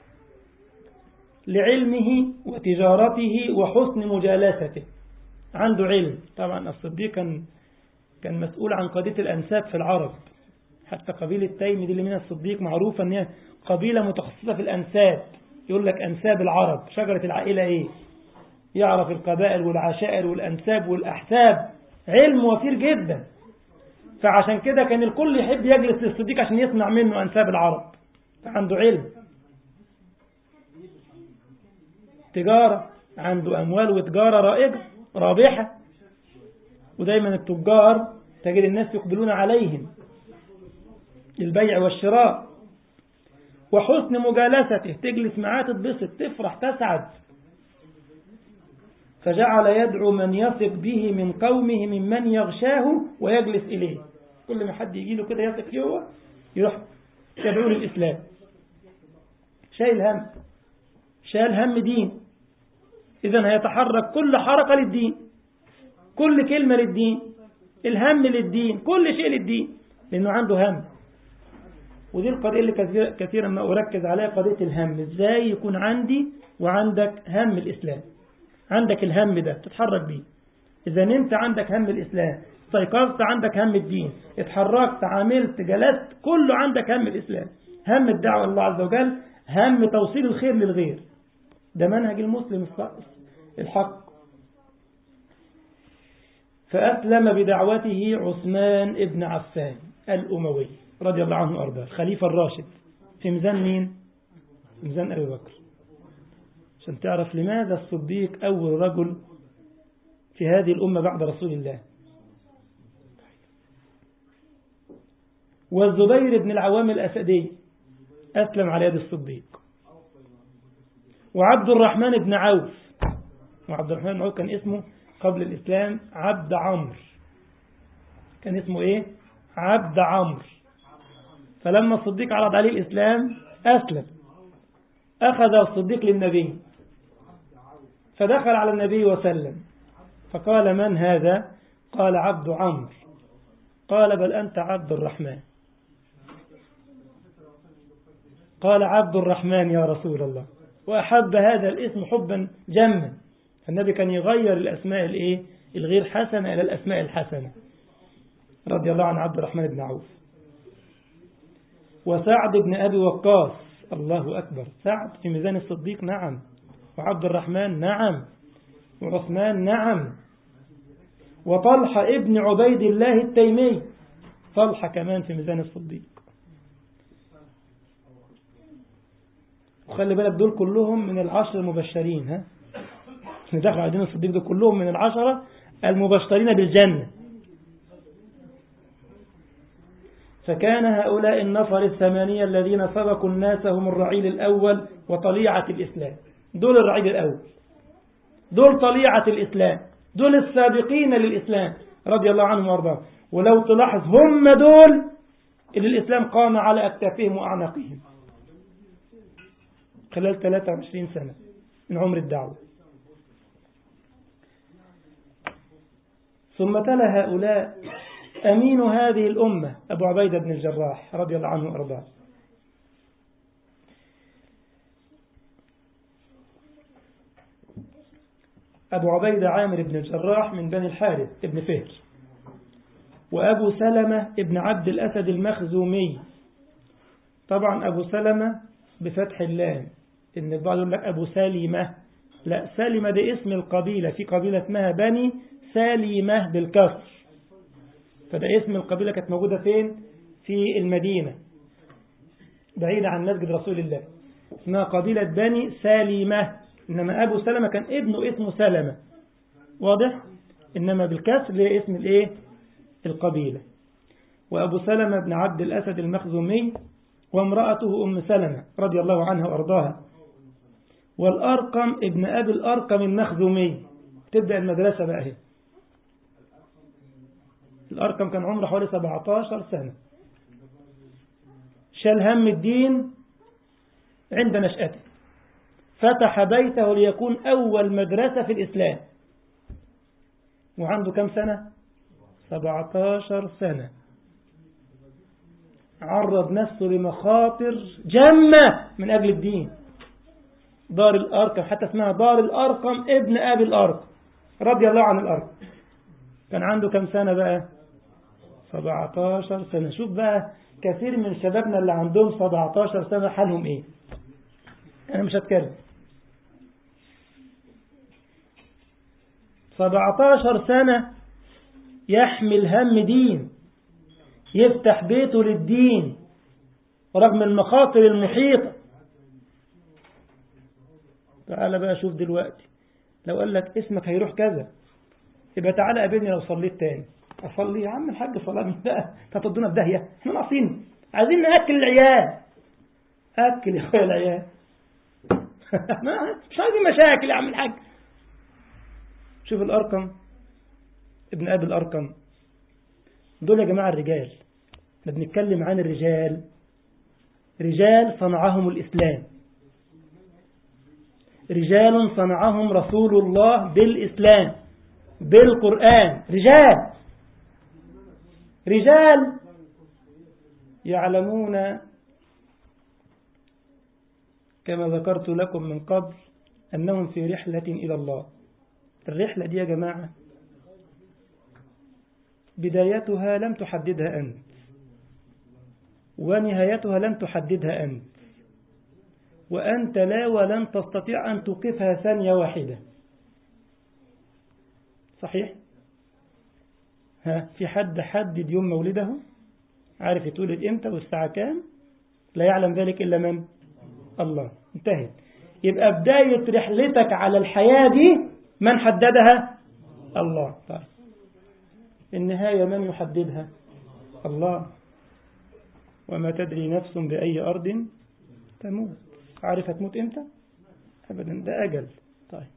لعلمه وتجارته وحسن مجالسته عنده علم طبعا الصديق كان كان مسؤول عن قضية الأنساب في العرب حتى قبيلة تيم دي اللي من الصديق معروفة أن هي قبيلة متخصصة في الأنساب يقول لك أنساب العرب شجرة العائلة إيه يعرف القبائل والعشائر والأنساب والأحساب علم وفير جدا فعشان كده كان الكل يحب يجلس للصديق عشان يسمع منه أنساب العرب فعنده علم تجارة عنده أموال وتجارة رائجة رابحة ودايما التجار تجد الناس يقبلون عليهم للبيع والشراء وحسن مجالسته تجلس معاه تتبسط تفرح تسعد فجعل يدعو من يثق به من قومه ممن يغشاه ويجلس إليه كل ما حد يجي له كده يثق فيه هو يروح يدعو للإسلام شايل هم شايل هم دين إذا هيتحرك كل حركة للدين كل كلمة للدين الهم للدين كل شيء للدين لأنه عنده هم ودي القضية اللي كثيرا ما أركز عليها قضية الهم إزاي يكون عندي وعندك هم الإسلام عندك الهم ده تتحرك بيه إذا أنت عندك هم الإسلام استيقظت عندك هم الدين اتحركت عملت جلست كله عندك هم الإسلام هم الدعوة الله عز وجل هم توصيل الخير للغير ده منهج المسلم الحق فأسلم بدعوته عثمان ابن عفان الأموي رضي الله عنه وأرضاه الخليفة الراشد في ميزان مين؟ في ميزان أبي بكر عشان تعرف لماذا الصديق أول رجل في هذه الأمة بعد رسول الله والزبير بن العوام الأسدي أسلم على يد الصديق وعبد الرحمن بن عوف وعبد الرحمن بن عوف كان اسمه قبل الإسلام عبد عمرو كان اسمه إيه عبد عمرو فلما الصديق عرض عليه الإسلام أسلم أخذ الصديق للنبي فدخل على النبي وسلم فقال من هذا قال عبد عمرو قال بل أنت عبد الرحمن قال عبد الرحمن يا رسول الله وأحب هذا الاسم حبا جما النبي كان يغير الأسماء الإيه الغير حسنة إلى الأسماء الحسنة رضي الله عن عبد الرحمن بن عوف وسعد بن أبي وقاص الله أكبر سعد في ميزان الصديق نعم وعبد الرحمن نعم وعثمان نعم وطلحة ابن عبيد الله التيمي طلحة كمان في ميزان الصديق وخلي بالك دول كلهم من العشر المبشرين ها دخل على دين الصديق دول كلهم من العشرة المبشرين بالجنة فكان هؤلاء النفر الثمانية الذين سبقوا الناس هم الرعيل الأول وطليعة الإسلام دول الرعيل الأول دول طليعة الإسلام دول السابقين للإسلام رضي الله عنهم وارضاهم ولو تلاحظ هم دول اللي الإسلام قام على أكتافهم وأعناقهم خلال 23 سنة من عمر الدعوة ثم تلا هؤلاء أمين هذه الأمة أبو عبيدة بن الجراح رضي الله عنه وأرضاه أبو عبيدة عامر بن الجراح من بني الحارث ابن فهر وأبو سلمة ابن عبد الأسد المخزومي طبعا أبو سلمة بفتح اللام إن البعض يقول لك أبو سالمة لا سالمة ده اسم القبيلة في قبيلة اسمها بني سالمة بالكسر فده اسم القبيلة كانت موجودة فين في المدينة بعيدة عن مسجد رسول الله اسمها قبيلة بني سالمة إنما أبو سلمة كان ابنه اسمه سلمة واضح إنما بالكسر ليه اسم الإيه القبيلة وأبو سلمة بن عبد الأسد المخزومي وامرأته أم سلمة رضي الله عنها وأرضاها والأرقم ابن أبي الأرقم المخزومي تبدأ المدرسة بقى هي الأرقم كان عمره حوالي 17 سنة شال هم الدين عند نشأته فتح بيته ليكون أول مدرسة في الإسلام وعنده كم سنة 17 سنة عرض نفسه لمخاطر جمة من أجل الدين دار الأرقم حتى اسمها دار الأرقم ابن أبي الأرقم رضي الله عن الأرقم كان عنده كم سنة بقى 17 سنة شوف بقى كثير من شبابنا اللي عندهم 17 سنة حالهم ايه انا مش هتكلم 17 سنة يحمل هم دين يفتح بيته للدين رغم المخاطر المحيطة تعالى بقى شوف دلوقتي لو قال لك اسمك هيروح كذا يبقى تعالى قابلني لو صليت تاني أصلي يا عم الحاج صلاة من بقى تطدونا في داهية احنا ناقصين عايزين نأكل العيال أكل يا أخويا العيال مش عايزين مشاكل يا عم الحاج شوف الأرقم ابن أبي الأرقم دول يا جماعة الرجال احنا بنتكلم عن الرجال رجال صنعهم الإسلام رجال صنعهم رسول الله بالإسلام بالقرآن رجال رجال يعلمون كما ذكرت لكم من قبل أنهم في رحلة إلى الله الرحلة دي يا جماعة بدايتها لم تحددها أنت ونهايتها لم تحددها أنت وأنت لا ولن تستطيع أن توقفها ثانية واحدة صحيح ها في حد حدد يوم مولده عارف يتولد امتى والساعة كام لا يعلم ذلك إلا من الله انتهت يبقى بداية رحلتك على الحياة دي من حددها الله طيب النهاية من يحددها الله وما تدري نفس بأي أرض تموت عارف هتموت امتى أبدا ده أجل طيب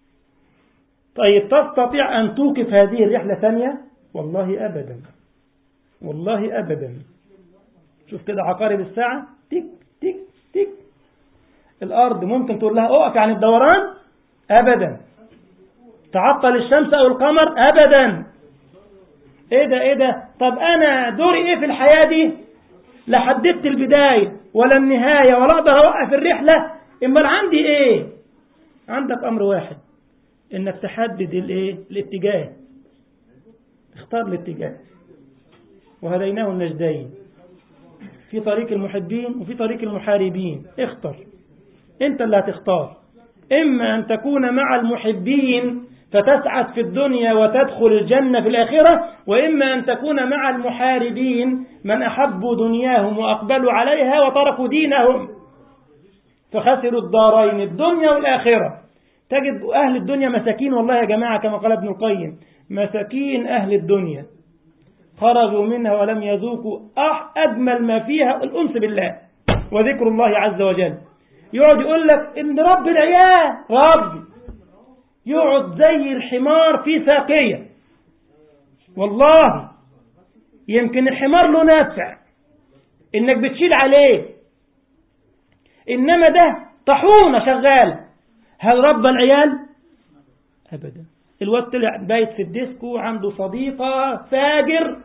طيب تستطيع أن توقف هذه الرحلة ثانية والله أبدا والله أبدا شوف كده عقارب الساعة تك تك تك الأرض ممكن تقول لها أقف عن الدوران أبدا تعطل الشمس أو القمر أبدا إيه ده إيه ده طب أنا دوري إيه في الحياة دي لا حددت البداية ولا النهاية ولا أقدر أوقف الرحلة إما عندي إيه عندك أمر واحد إنك تحدد الإيه الاتجاه اختار الاتجاه وهديناه النجدين في طريق المحبين وفي طريق المحاربين اختر انت اللي هتختار اما ان تكون مع المحبين فتسعد في الدنيا وتدخل الجنة في الآخرة وإما أن تكون مع المحاربين من أحبوا دنياهم وأقبلوا عليها وتركوا دينهم فخسروا الدارين الدنيا والآخرة تجد أهل الدنيا مساكين والله يا جماعة كما قال ابن القيم مساكين أهل الدنيا خرجوا منها ولم يذوقوا أجمل ما فيها الأنس بالله وذكر الله عز وجل يقعد يقول لك إن رب العيال ربي يقعد زي الحمار في ساقية والله يمكن الحمار له نافع إنك بتشيل عليه إنما ده طحونة شغال هل رب العيال أبدا الواد طلع بايت في الديسكو عنده صديقة فاجر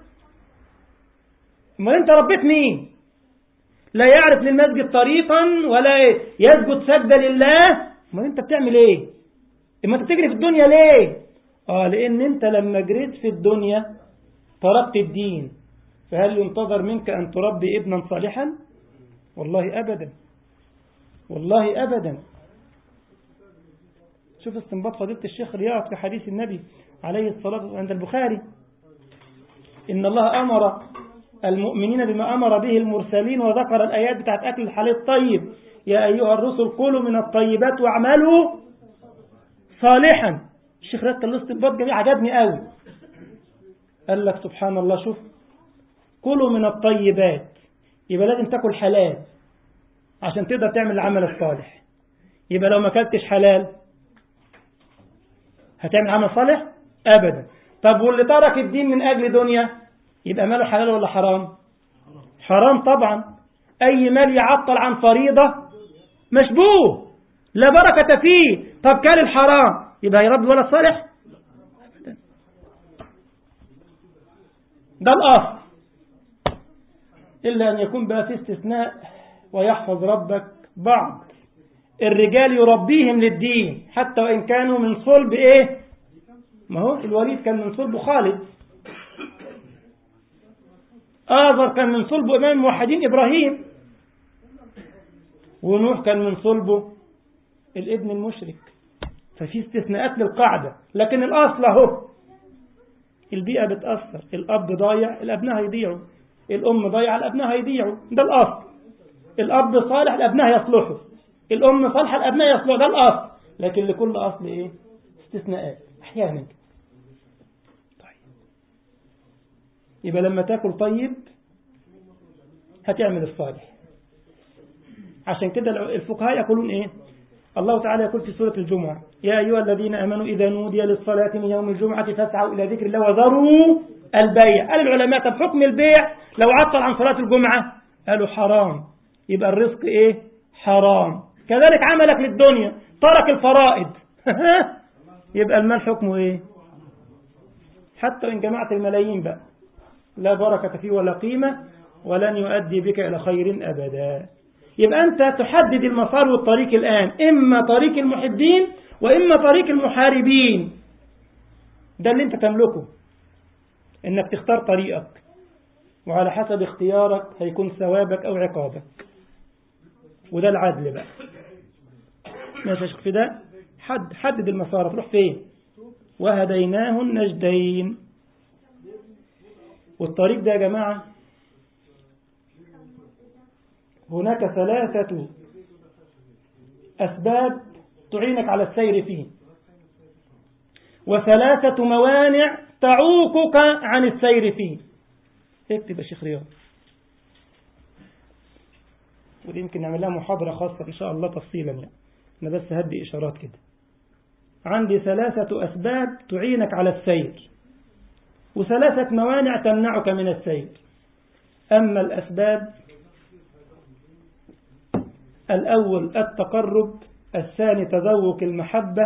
ما انت ربيت مين لا يعرف للمسجد طريقا ولا يسجد سجدة لله ما انت بتعمل ايه اما انت بتجري في الدنيا ليه اه لان انت لما جريت في الدنيا تركت الدين فهل ينتظر منك ان تربي ابنا صالحا والله ابدا والله ابدا شوف استنباط فضيلة الشيخ رياض في حديث النبي عليه الصلاة والسلام عند البخاري إن الله أمر المؤمنين بما أمر به المرسلين وذكر الآيات بتاعت أكل الحلال الطيب يا أيها الرسل كلوا من الطيبات واعملوا صالحا الشيخ رياض كان له استنباط جميل عجبني قوي قال لك سبحان الله شوف كلوا من الطيبات يبقى لازم تاكل حلال عشان تقدر تعمل العمل الصالح يبقى لو ما اكلتش حلال هتعمل عمل صالح ابدا طب واللي ترك الدين من اجل دنيا يبقى ماله حلال ولا حرام حرام طبعا اي مال يعطل عن فريضة مشبوه لا بركة فيه طب كان الحرام يبقى يربي ولا صالح ده الاصل الا ان يكون بقى في استثناء ويحفظ ربك بعض الرجال يربيهم للدين حتى وإن كانوا من صلب إيه ما هو الوليد كان من صلب خالد آذر كان من صلب إمام الموحدين إبراهيم ونوح كان من صلبه الابن المشرك ففي استثناءات للقاعدة لكن الأصل اهو البيئة بتأثر الأب ضايع الأبناء هيضيعوا الأم ضايعة الأبناء هيضيعوا ده الأصل الأب صالح الأبناء يصلحوا الأم صالحة الأبناء يصلحوا ده الأصل لكن لكل أصل إيه استثناءات أحيانا طيب يبقى لما تاكل طيب هتعمل الصالح عشان كده الفقهاء يقولون إيه الله تعالى يقول في سورة الجمعة يا أيها الذين أمنوا إذا نودي للصلاة من يوم الجمعة فاسعوا إلى ذكر الله وذروا البيع قال العلماء طب حكم البيع لو عطل عن صلاة الجمعة قالوا حرام يبقى الرزق إيه حرام كذلك عملك للدنيا ترك الفرائض يبقى المال حكمه إيه حتى إن جمعت الملايين بقى لا بركة فيه ولا قيمة ولن يؤدي بك إلى خير أبدا يبقى أنت تحدد المسار والطريق الآن إما طريق المحبين وإما طريق المحاربين ده اللي أنت تملكه إنك تختار طريقك وعلى حسب اختيارك هيكون ثوابك أو عقابك وده العدل بقى ماشي يا في ده حد حدد المسار تروح فين وهديناه النجدين والطريق ده يا جماعة هناك ثلاثة أسباب تعينك على السير فيه وثلاثة موانع تعوقك عن السير فيه اكتب يا شيخ رياض ودي يمكن نعمل لها محاضرة خاصة إن شاء الله تفصيلا يعني أنا بس هدي إشارات كده عندي ثلاثة أسباب تعينك على السير وثلاثة موانع تمنعك من السير أما الأسباب الأول التقرب الثاني تذوق المحبة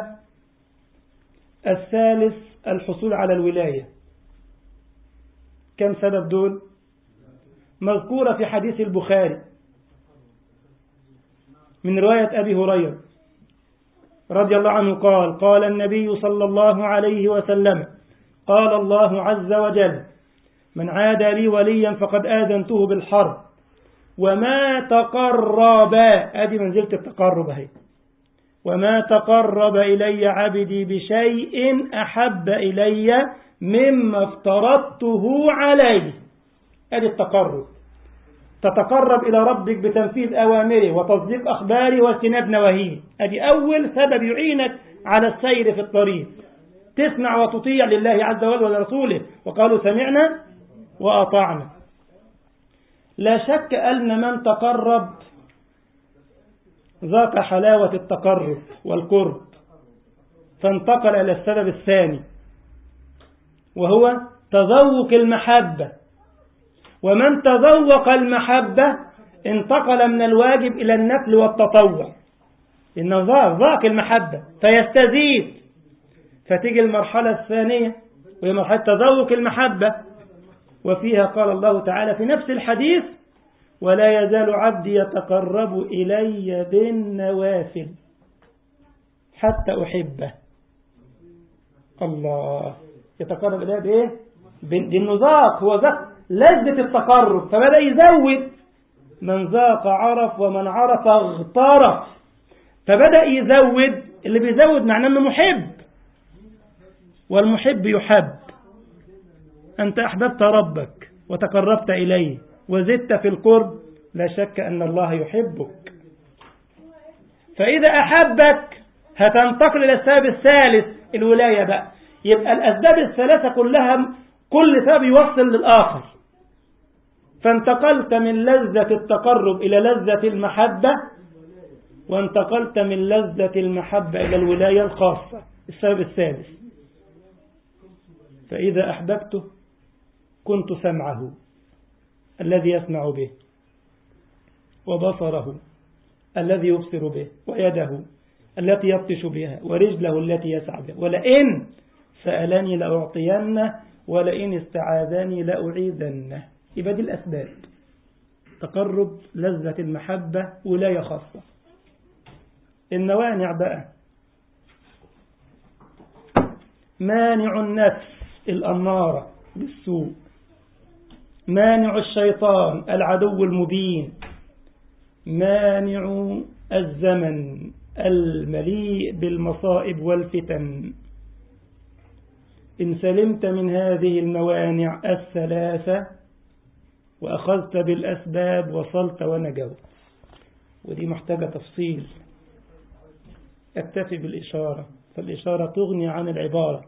الثالث الحصول على الولاية كم سبب دول مذكورة في حديث البخاري من رواية أبي هريرة رضي الله عنه قال قال النبي صلى الله عليه وسلم قال الله عز وجل من عاد لي وليا فقد آذنته بالحرب وما تقرب هذه منزلة التقرب اهي وما تقرب إلي عبدي بشيء أحب إلي مما افترضته عليه هذه التقرب تتقرب إلى ربك بتنفيذ أوامره وتصديق أخباره واجتناب نواهيه هذه أول سبب يعينك على السير في الطريق تسمع وتطيع لله عز وجل ولرسوله وقالوا سمعنا وأطعنا لا شك أن من تقرب ذاق حلاوة التقرب والقرب فانتقل إلى السبب الثاني وهو تذوق المحبة ومن تذوق المحبة انتقل من الواجب إلى النفل والتطوع إنه ذاق ذاق المحبة فيستزيد فتيجي المرحلة الثانية وهي مرحلة تذوق المحبة وفيها قال الله تعالى في نفس الحديث ولا يزال عبدي يتقرب إلي بالنوافل حتى أحبه الله يتقرب إليه بإيه بالنذاق ذاق هو ذاق لذة التقرب فبدأ يزود من ذاق عرف ومن عرف اغترف فبدأ يزود اللي بيزود معناه انه محب والمحب يحب أنت أحببت ربك وتقربت إليه وزدت في القرب لا شك أن الله يحبك فإذا أحبك هتنتقل إلى السبب الثالث الولاية بقى يبقى الأسباب الثلاثة كلها كل سبب يوصل للآخر فانتقلت من لذة التقرب إلى لذة المحبة وانتقلت من لذة المحبة إلى الولاية الخاصة السبب الثالث فإذا أحببته كنت سمعه الذي يسمع به وبصره الذي يبصر به ويده التي يبطش بها ورجله التي يسعى بها ولئن سألني لأعطينه ولئن استعاذني لأعيذنه يبقى دي الأسباب تقرب لذة المحبة ولاية خاصة النوانع بقى مانع النفس الأمارة بالسوء مانع الشيطان العدو المبين مانع الزمن المليء بالمصائب والفتن إن سلمت من هذه الموانع الثلاثة وأخذت بالأسباب وصلت ونجوت ودي محتاجة تفصيل اكتفي بالإشارة فالإشارة تغني عن العبارة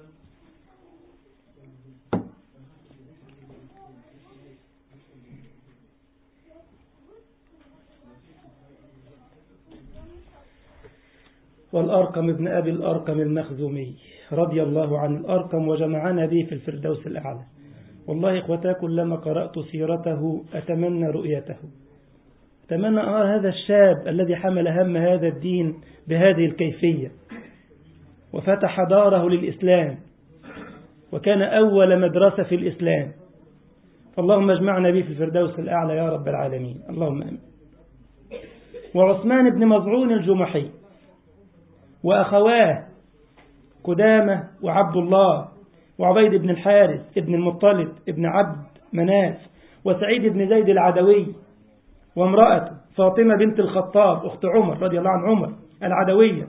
والأرقم ابن أبي الأرقم المخزومي رضي الله عن الأرقم وجمعنا به في الفردوس الأعلى والله إخوتا كلما قرأت سيرته أتمنى رؤيته أتمنى أرى هذا الشاب الذي حمل هم هذا الدين بهذه الكيفية وفتح داره للإسلام وكان أول مدرسة في الإسلام فاللهم اجمعنا به في الفردوس الأعلى يا رب العالمين اللهم أمين وعثمان بن مظعون الجمحي وأخواه قدامة وعبد الله وعبيد بن الحارث ابن المطلب ابن عبد مناف وسعيد بن زيد العدوي وامرأته فاطمة بنت الخطاب أخت عمر رضي الله عن عمر العدوية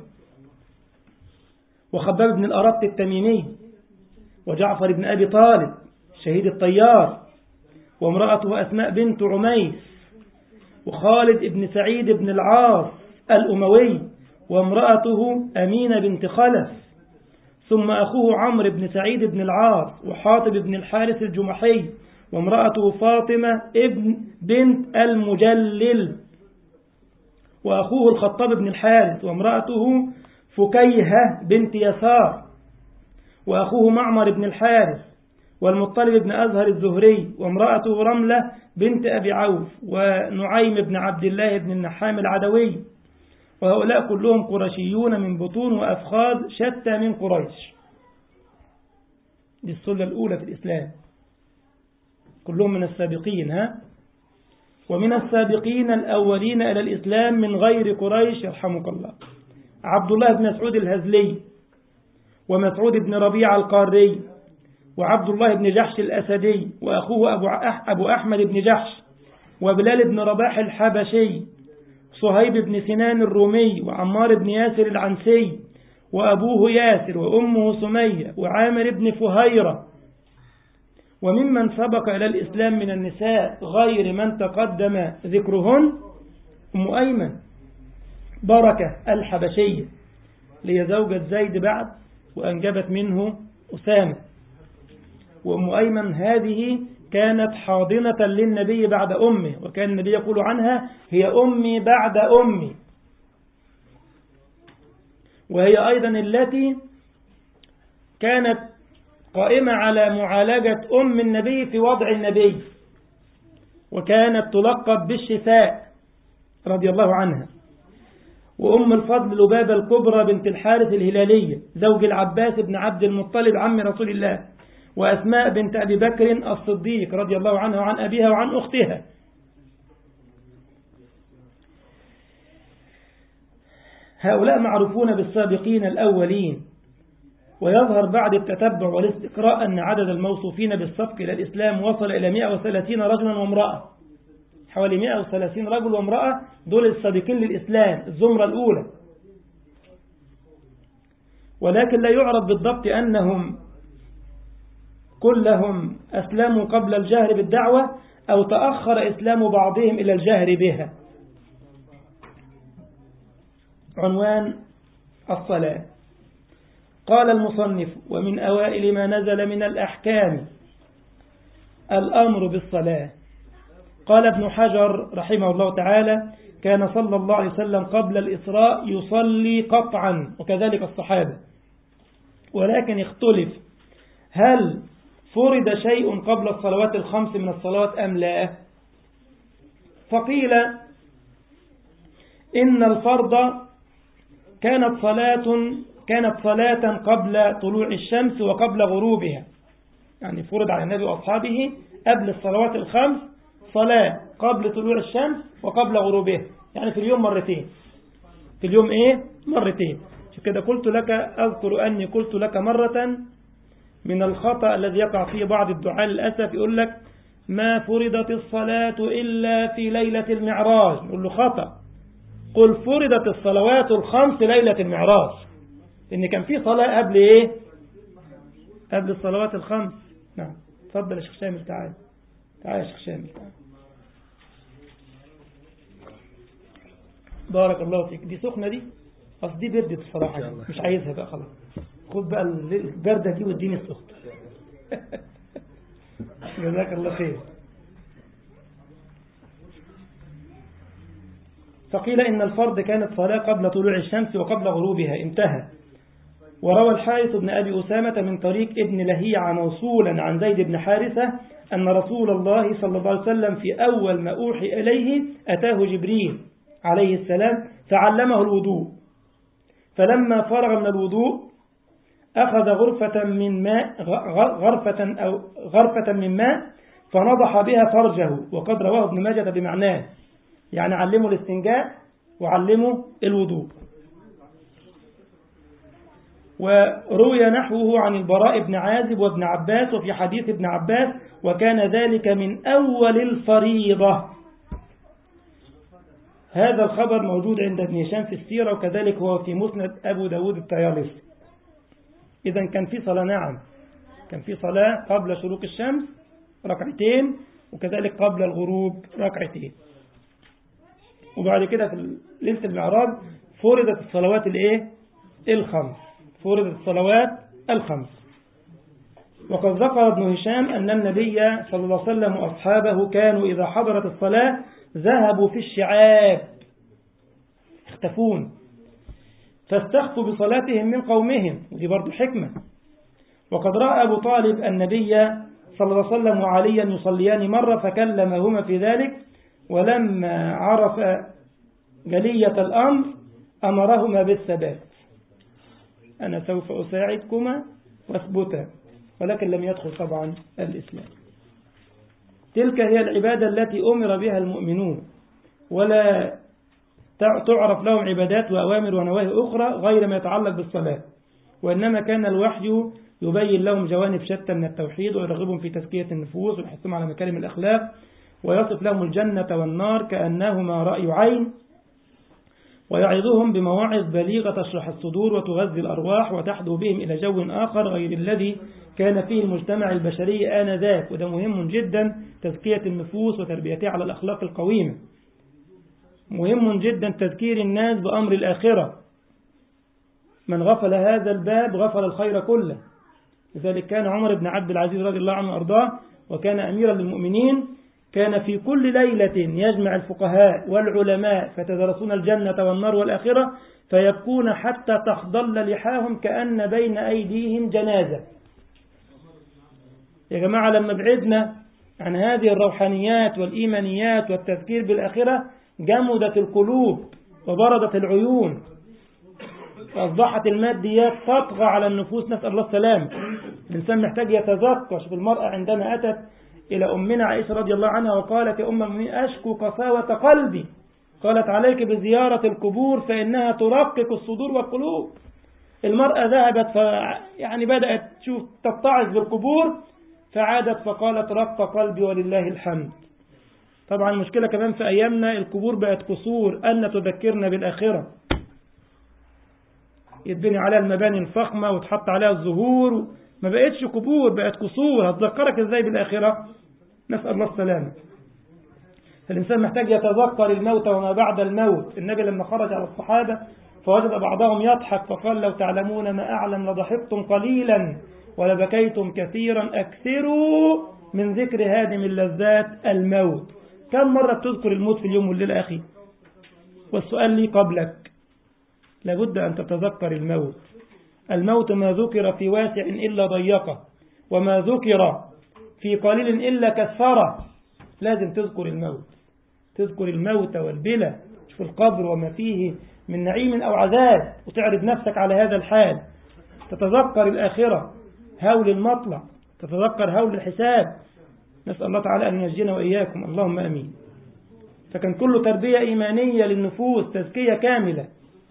وخباب بن الأرط التميمي وجعفر بن أبي طالب شهيد الطيار وامرأته أسماء بنت عميس وخالد بن سعيد بن العاص الأموي وامرأته أمينة بنت خلف ثم أخوه عمرو بن سعيد بن العاص وحاطب بن الحارث الجمحي وامرأته فاطمة ابن بنت المجلل وأخوه الخطاب بن الحارث وامرأته فكيهة بنت يسار وأخوه معمر بن الحارث والمطلب بن أزهر الزهري وامرأته رملة بنت أبي عوف ونعيم بن عبد الله بن النحام العدوي وهؤلاء كلهم قرشيون من بطون وأفخاذ شتى من قريش دي السلة الأولى في الإسلام كلهم من السابقين ها ومن السابقين الأولين إلى الإسلام من غير قريش يرحمك الله عبد الله بن مسعود الهزلي ومسعود بن ربيع القاري وعبد الله بن جحش الأسدي وأخوه أبو, أبو أحمد بن جحش وبلال بن رباح الحبشي صهيب بن سنان الرومي وعمار بن ياسر العنسي وأبوه ياسر وأمه سمية وعامر بن فهيرة وممن سبق إلى الإسلام من النساء غير من تقدم ذكرهن أم أيمن بركة الحبشية لي زوجة زيد بعد وأنجبت منه أسامة وأم أيمن هذه كانت حاضنة للنبي بعد أمه وكان النبي يقول عنها هي أمي بعد أمي وهي أيضا التي كانت قائمة على معالجة أم النبي في وضع النبي وكانت تلقب بالشفاء رضي الله عنها وأم الفضل لبابة الكبرى بنت الحارث الهلالية زوج العباس بن عبد المطلب عم رسول الله وأسماء بنت أبي بكر الصديق رضي الله عنها وعن أبيها وعن أختها هؤلاء معروفون بالسابقين الأولين ويظهر بعد التتبع والاستقراء أن عدد الموصوفين بالسبق إلى الإسلام وصل إلى 130 رجلا وامرأة حوالي 130 رجل وامرأة دول السابقين للإسلام الزمرة الأولى ولكن لا يعرف بالضبط أنهم كلهم أسلموا قبل الجهر بالدعوة أو تأخر إسلام بعضهم إلى الجهر بها عنوان الصلاة قال المصنف ومن أوائل ما نزل من الأحكام الأمر بالصلاة قال ابن حجر رحمه الله تعالى كان صلى الله عليه وسلم قبل الإسراء يصلي قطعا وكذلك الصحابة ولكن اختلف هل فرد شيء قبل الصلوات الخمس من الصلوات أم لا فقيل إن الفرض كانت صلاة كانت صلاة قبل طلوع الشمس وقبل غروبها يعني فرض على النبي وأصحابه قبل الصلوات الخمس صلاة قبل طلوع الشمس وقبل غروبها يعني في اليوم مرتين في اليوم ايه مرتين عشان كده قلت لك أذكر أني قلت لك مرة من الخطأ الذي يقع فيه بعض الدعاء للأسف يقول لك ما فرضت الصلاة إلا في ليلة المعراج يقول له خطأ قل فرضت الصلوات الخمس ليلة المعراج إن كان في صلاة قبل إيه قبل الصلوات الخمس نعم تفضل يا شيخ شامل تعال تعال يا شيخ شامل تعال. بارك الله فيك دي سخنة دي أصل دي بردت الصراحة دي. مش عايزها بقى خلاص خد بقى البردة دي واديني السخنة جزاك الله خير فقيل إن الفرض كانت صلاة قبل طلوع الشمس وقبل غروبها انتهى وروى الحارث بن أبي أسامة من طريق ابن لهيعة موصولا عن زيد بن حارثة أن رسول الله صلى الله عليه وسلم في أول ما أوحي إليه أتاه جبريل عليه السلام فعلمه الوضوء فلما فرغ من الوضوء أخذ غرفة من ماء غرفة أو غرفة من ماء فنضح بها فرجه وقد رواه ابن ماجه بمعناه يعني علموا الاستنجاء وعلموا الوضوء وروي نحوه عن البراء بن عازب وابن عباس وفي حديث ابن عباس وكان ذلك من أول الفريضة هذا الخبر موجود عند ابن هشام في السيرة وكذلك هو في مسند أبو داود الطيالسي إذا كان في صلاة نعم كان في صلاة قبل شروق الشمس ركعتين وكذلك قبل الغروب ركعتين وبعد كده في ليلة المعراج فرضت الصلوات الايه الخمس فرضت الصلوات الخمس وقد ذكر ابن هشام أن النبي صلى الله عليه وسلم وأصحابه كانوا إذا حضرت الصلاة ذهبوا في الشعاب يختفون فاستخفوا بصلاتهم من قومهم ودي برضو حكمة وقد رأى أبو طالب النبي صلى الله عليه وسلم وعليا يصليان مرة فكلمهما في ذلك ولما عرف جلية الأمر أمرهما بالثبات أنا سوف أساعدكما واثبتا ولكن لم يدخل طبعا الإسلام تلك هي العبادة التي أمر بها المؤمنون ولا تعرف لهم عبادات وأوامر ونواهي أخرى غير ما يتعلق بالصلاة وإنما كان الوحي يبين لهم جوانب شتى من التوحيد ويرغبهم في تزكية النفوس ويحثهم على مكارم الأخلاق ويصف لهم الجنة والنار كأنهما رأي عين ويعظهم بمواعظ بليغة تشرح الصدور وتغذي الأرواح وتحدو بهم إلى جو آخر غير الذي كان فيه المجتمع البشري آنذاك وده مهم جدا تزكية النفوس وتربيتها على الأخلاق القويمة مهم جدا تذكير الناس بأمر الآخرة من غفل هذا الباب غفل الخير كله لذلك كان عمر بن عبد العزيز رضي الله عنه وأرضاه وكان أميرا للمؤمنين كان في كل ليلة يجمع الفقهاء والعلماء فتدرسون الجنة والنار والآخرة فيبكون حتى تخضل لحاهم كأن بين أيديهم جنازة يا جماعة لما بعدنا عن هذه الروحانيات والإيمانيات والتذكير بالآخرة جمدت القلوب وبردت العيون فأصبحت الماديات تطغى على النفوس نسأل الله السلام الإنسان محتاج يتذكر شوف المرأة عندما أتت إلى أمنا عائشة رضي الله عنها وقالت يا أم المؤمنين أشكو قساوة قلبي قالت عليك بزيارة القبور فإنها ترقق الصدور والقلوب المرأة ذهبت ف يعني بدأت تشوف تتعظ بالقبور فعادت فقالت رق قلبي ولله الحمد طبعا المشكلة كمان في أيامنا القبور بقت قصور أن تذكرنا بالآخرة يتبني عليها المباني الفخمة وتحط عليها الزهور ما بقتش قبور بقت قصور هتذكرك ازاي بالآخرة نسأل الله السلامة الإنسان محتاج يتذكر الموت وما بعد الموت النبي لما خرج على الصحابة فوجد بعضهم يضحك فقال لو تعلمون ما أعلم لضحكتم قليلا ولبكيتم كثيرا أكثروا من ذكر هادم اللذات الموت كم مرة بتذكر الموت في اليوم والليلة أخي والسؤال لي قبلك لابد أن تتذكر الموت الموت ما ذكر في واسع إلا ضيقه وما ذكر في قليل إلا كثره لازم تذكر الموت تذكر الموت والبلى في القبر وما فيه من نعيم أو عذاب وتعرض نفسك على هذا الحال تتذكر الآخرة هول المطلع تتذكر هول الحساب نسأل الله تعالى أن ينجينا وإياكم اللهم أمين فكان كله تربية إيمانية للنفوس تزكية كاملة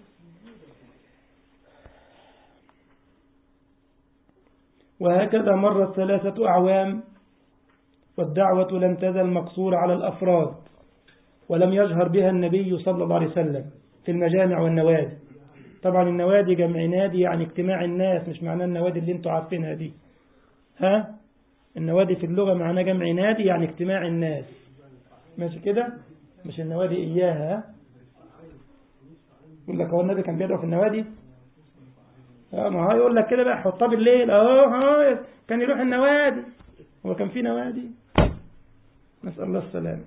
وهكذا مرت ثلاثة أعوام والدعوة لم تزل مقصورة على الأفراد ولم يجهر بها النبي صلى الله عليه وسلم في المجامع والنوادي طبعا النوادي جمع نادي يعني اجتماع الناس مش معناه النوادي اللي انتوا عارفينها دي ها النوادي في اللغة معناه جمع نادي يعني اجتماع الناس ماشي كده مش النوادي إياها يقول لك هو النبي كان بيدعو في النوادي ما هو يقول لك كده بقى حطها بالليل اهو اهو كان يروح النوادي هو كان في نوادي نسأل الله السلامه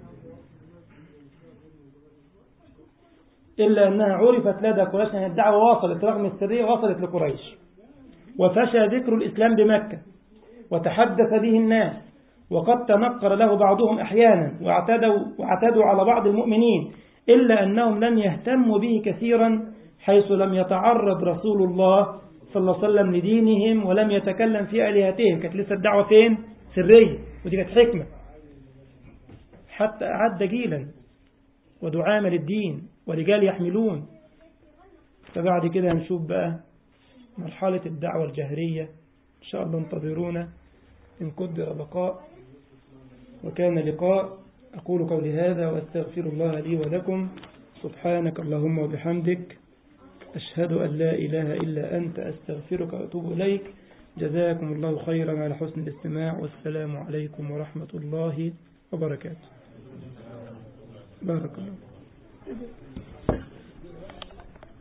إلا أنها عرفت لدى قريش أن الدعوة وصلت رغم السرية وصلت لقريش وفشى ذكر الإسلام بمكة وتحدث به الناس وقد تنقر له بعضهم أحيانا واعتدوا, واعتدوا على بعض المؤمنين إلا أنهم لم يهتموا به كثيرا حيث لم يتعرض رسول الله صلى الله عليه وسلم لدينهم ولم يتكلم في آلهتهم كانت لسه الدعوة فين سرية ودي كانت حكمة حتى أعد جيلا ودعامة للدين ورجال يحملون فبعد كده هنشوف بقى مرحلة الدعوة الجهرية إن شاء الله انتظرونا إن قدر بقاء وكان لقاء أقول قولي هذا وأستغفر الله لي ولكم سبحانك اللهم وبحمدك أشهد أن لا إله إلا أنت أستغفرك وأتوب إليك جزاكم الله خيرا على حسن الاستماع والسلام عليكم ورحمة الله وبركاته بارك الله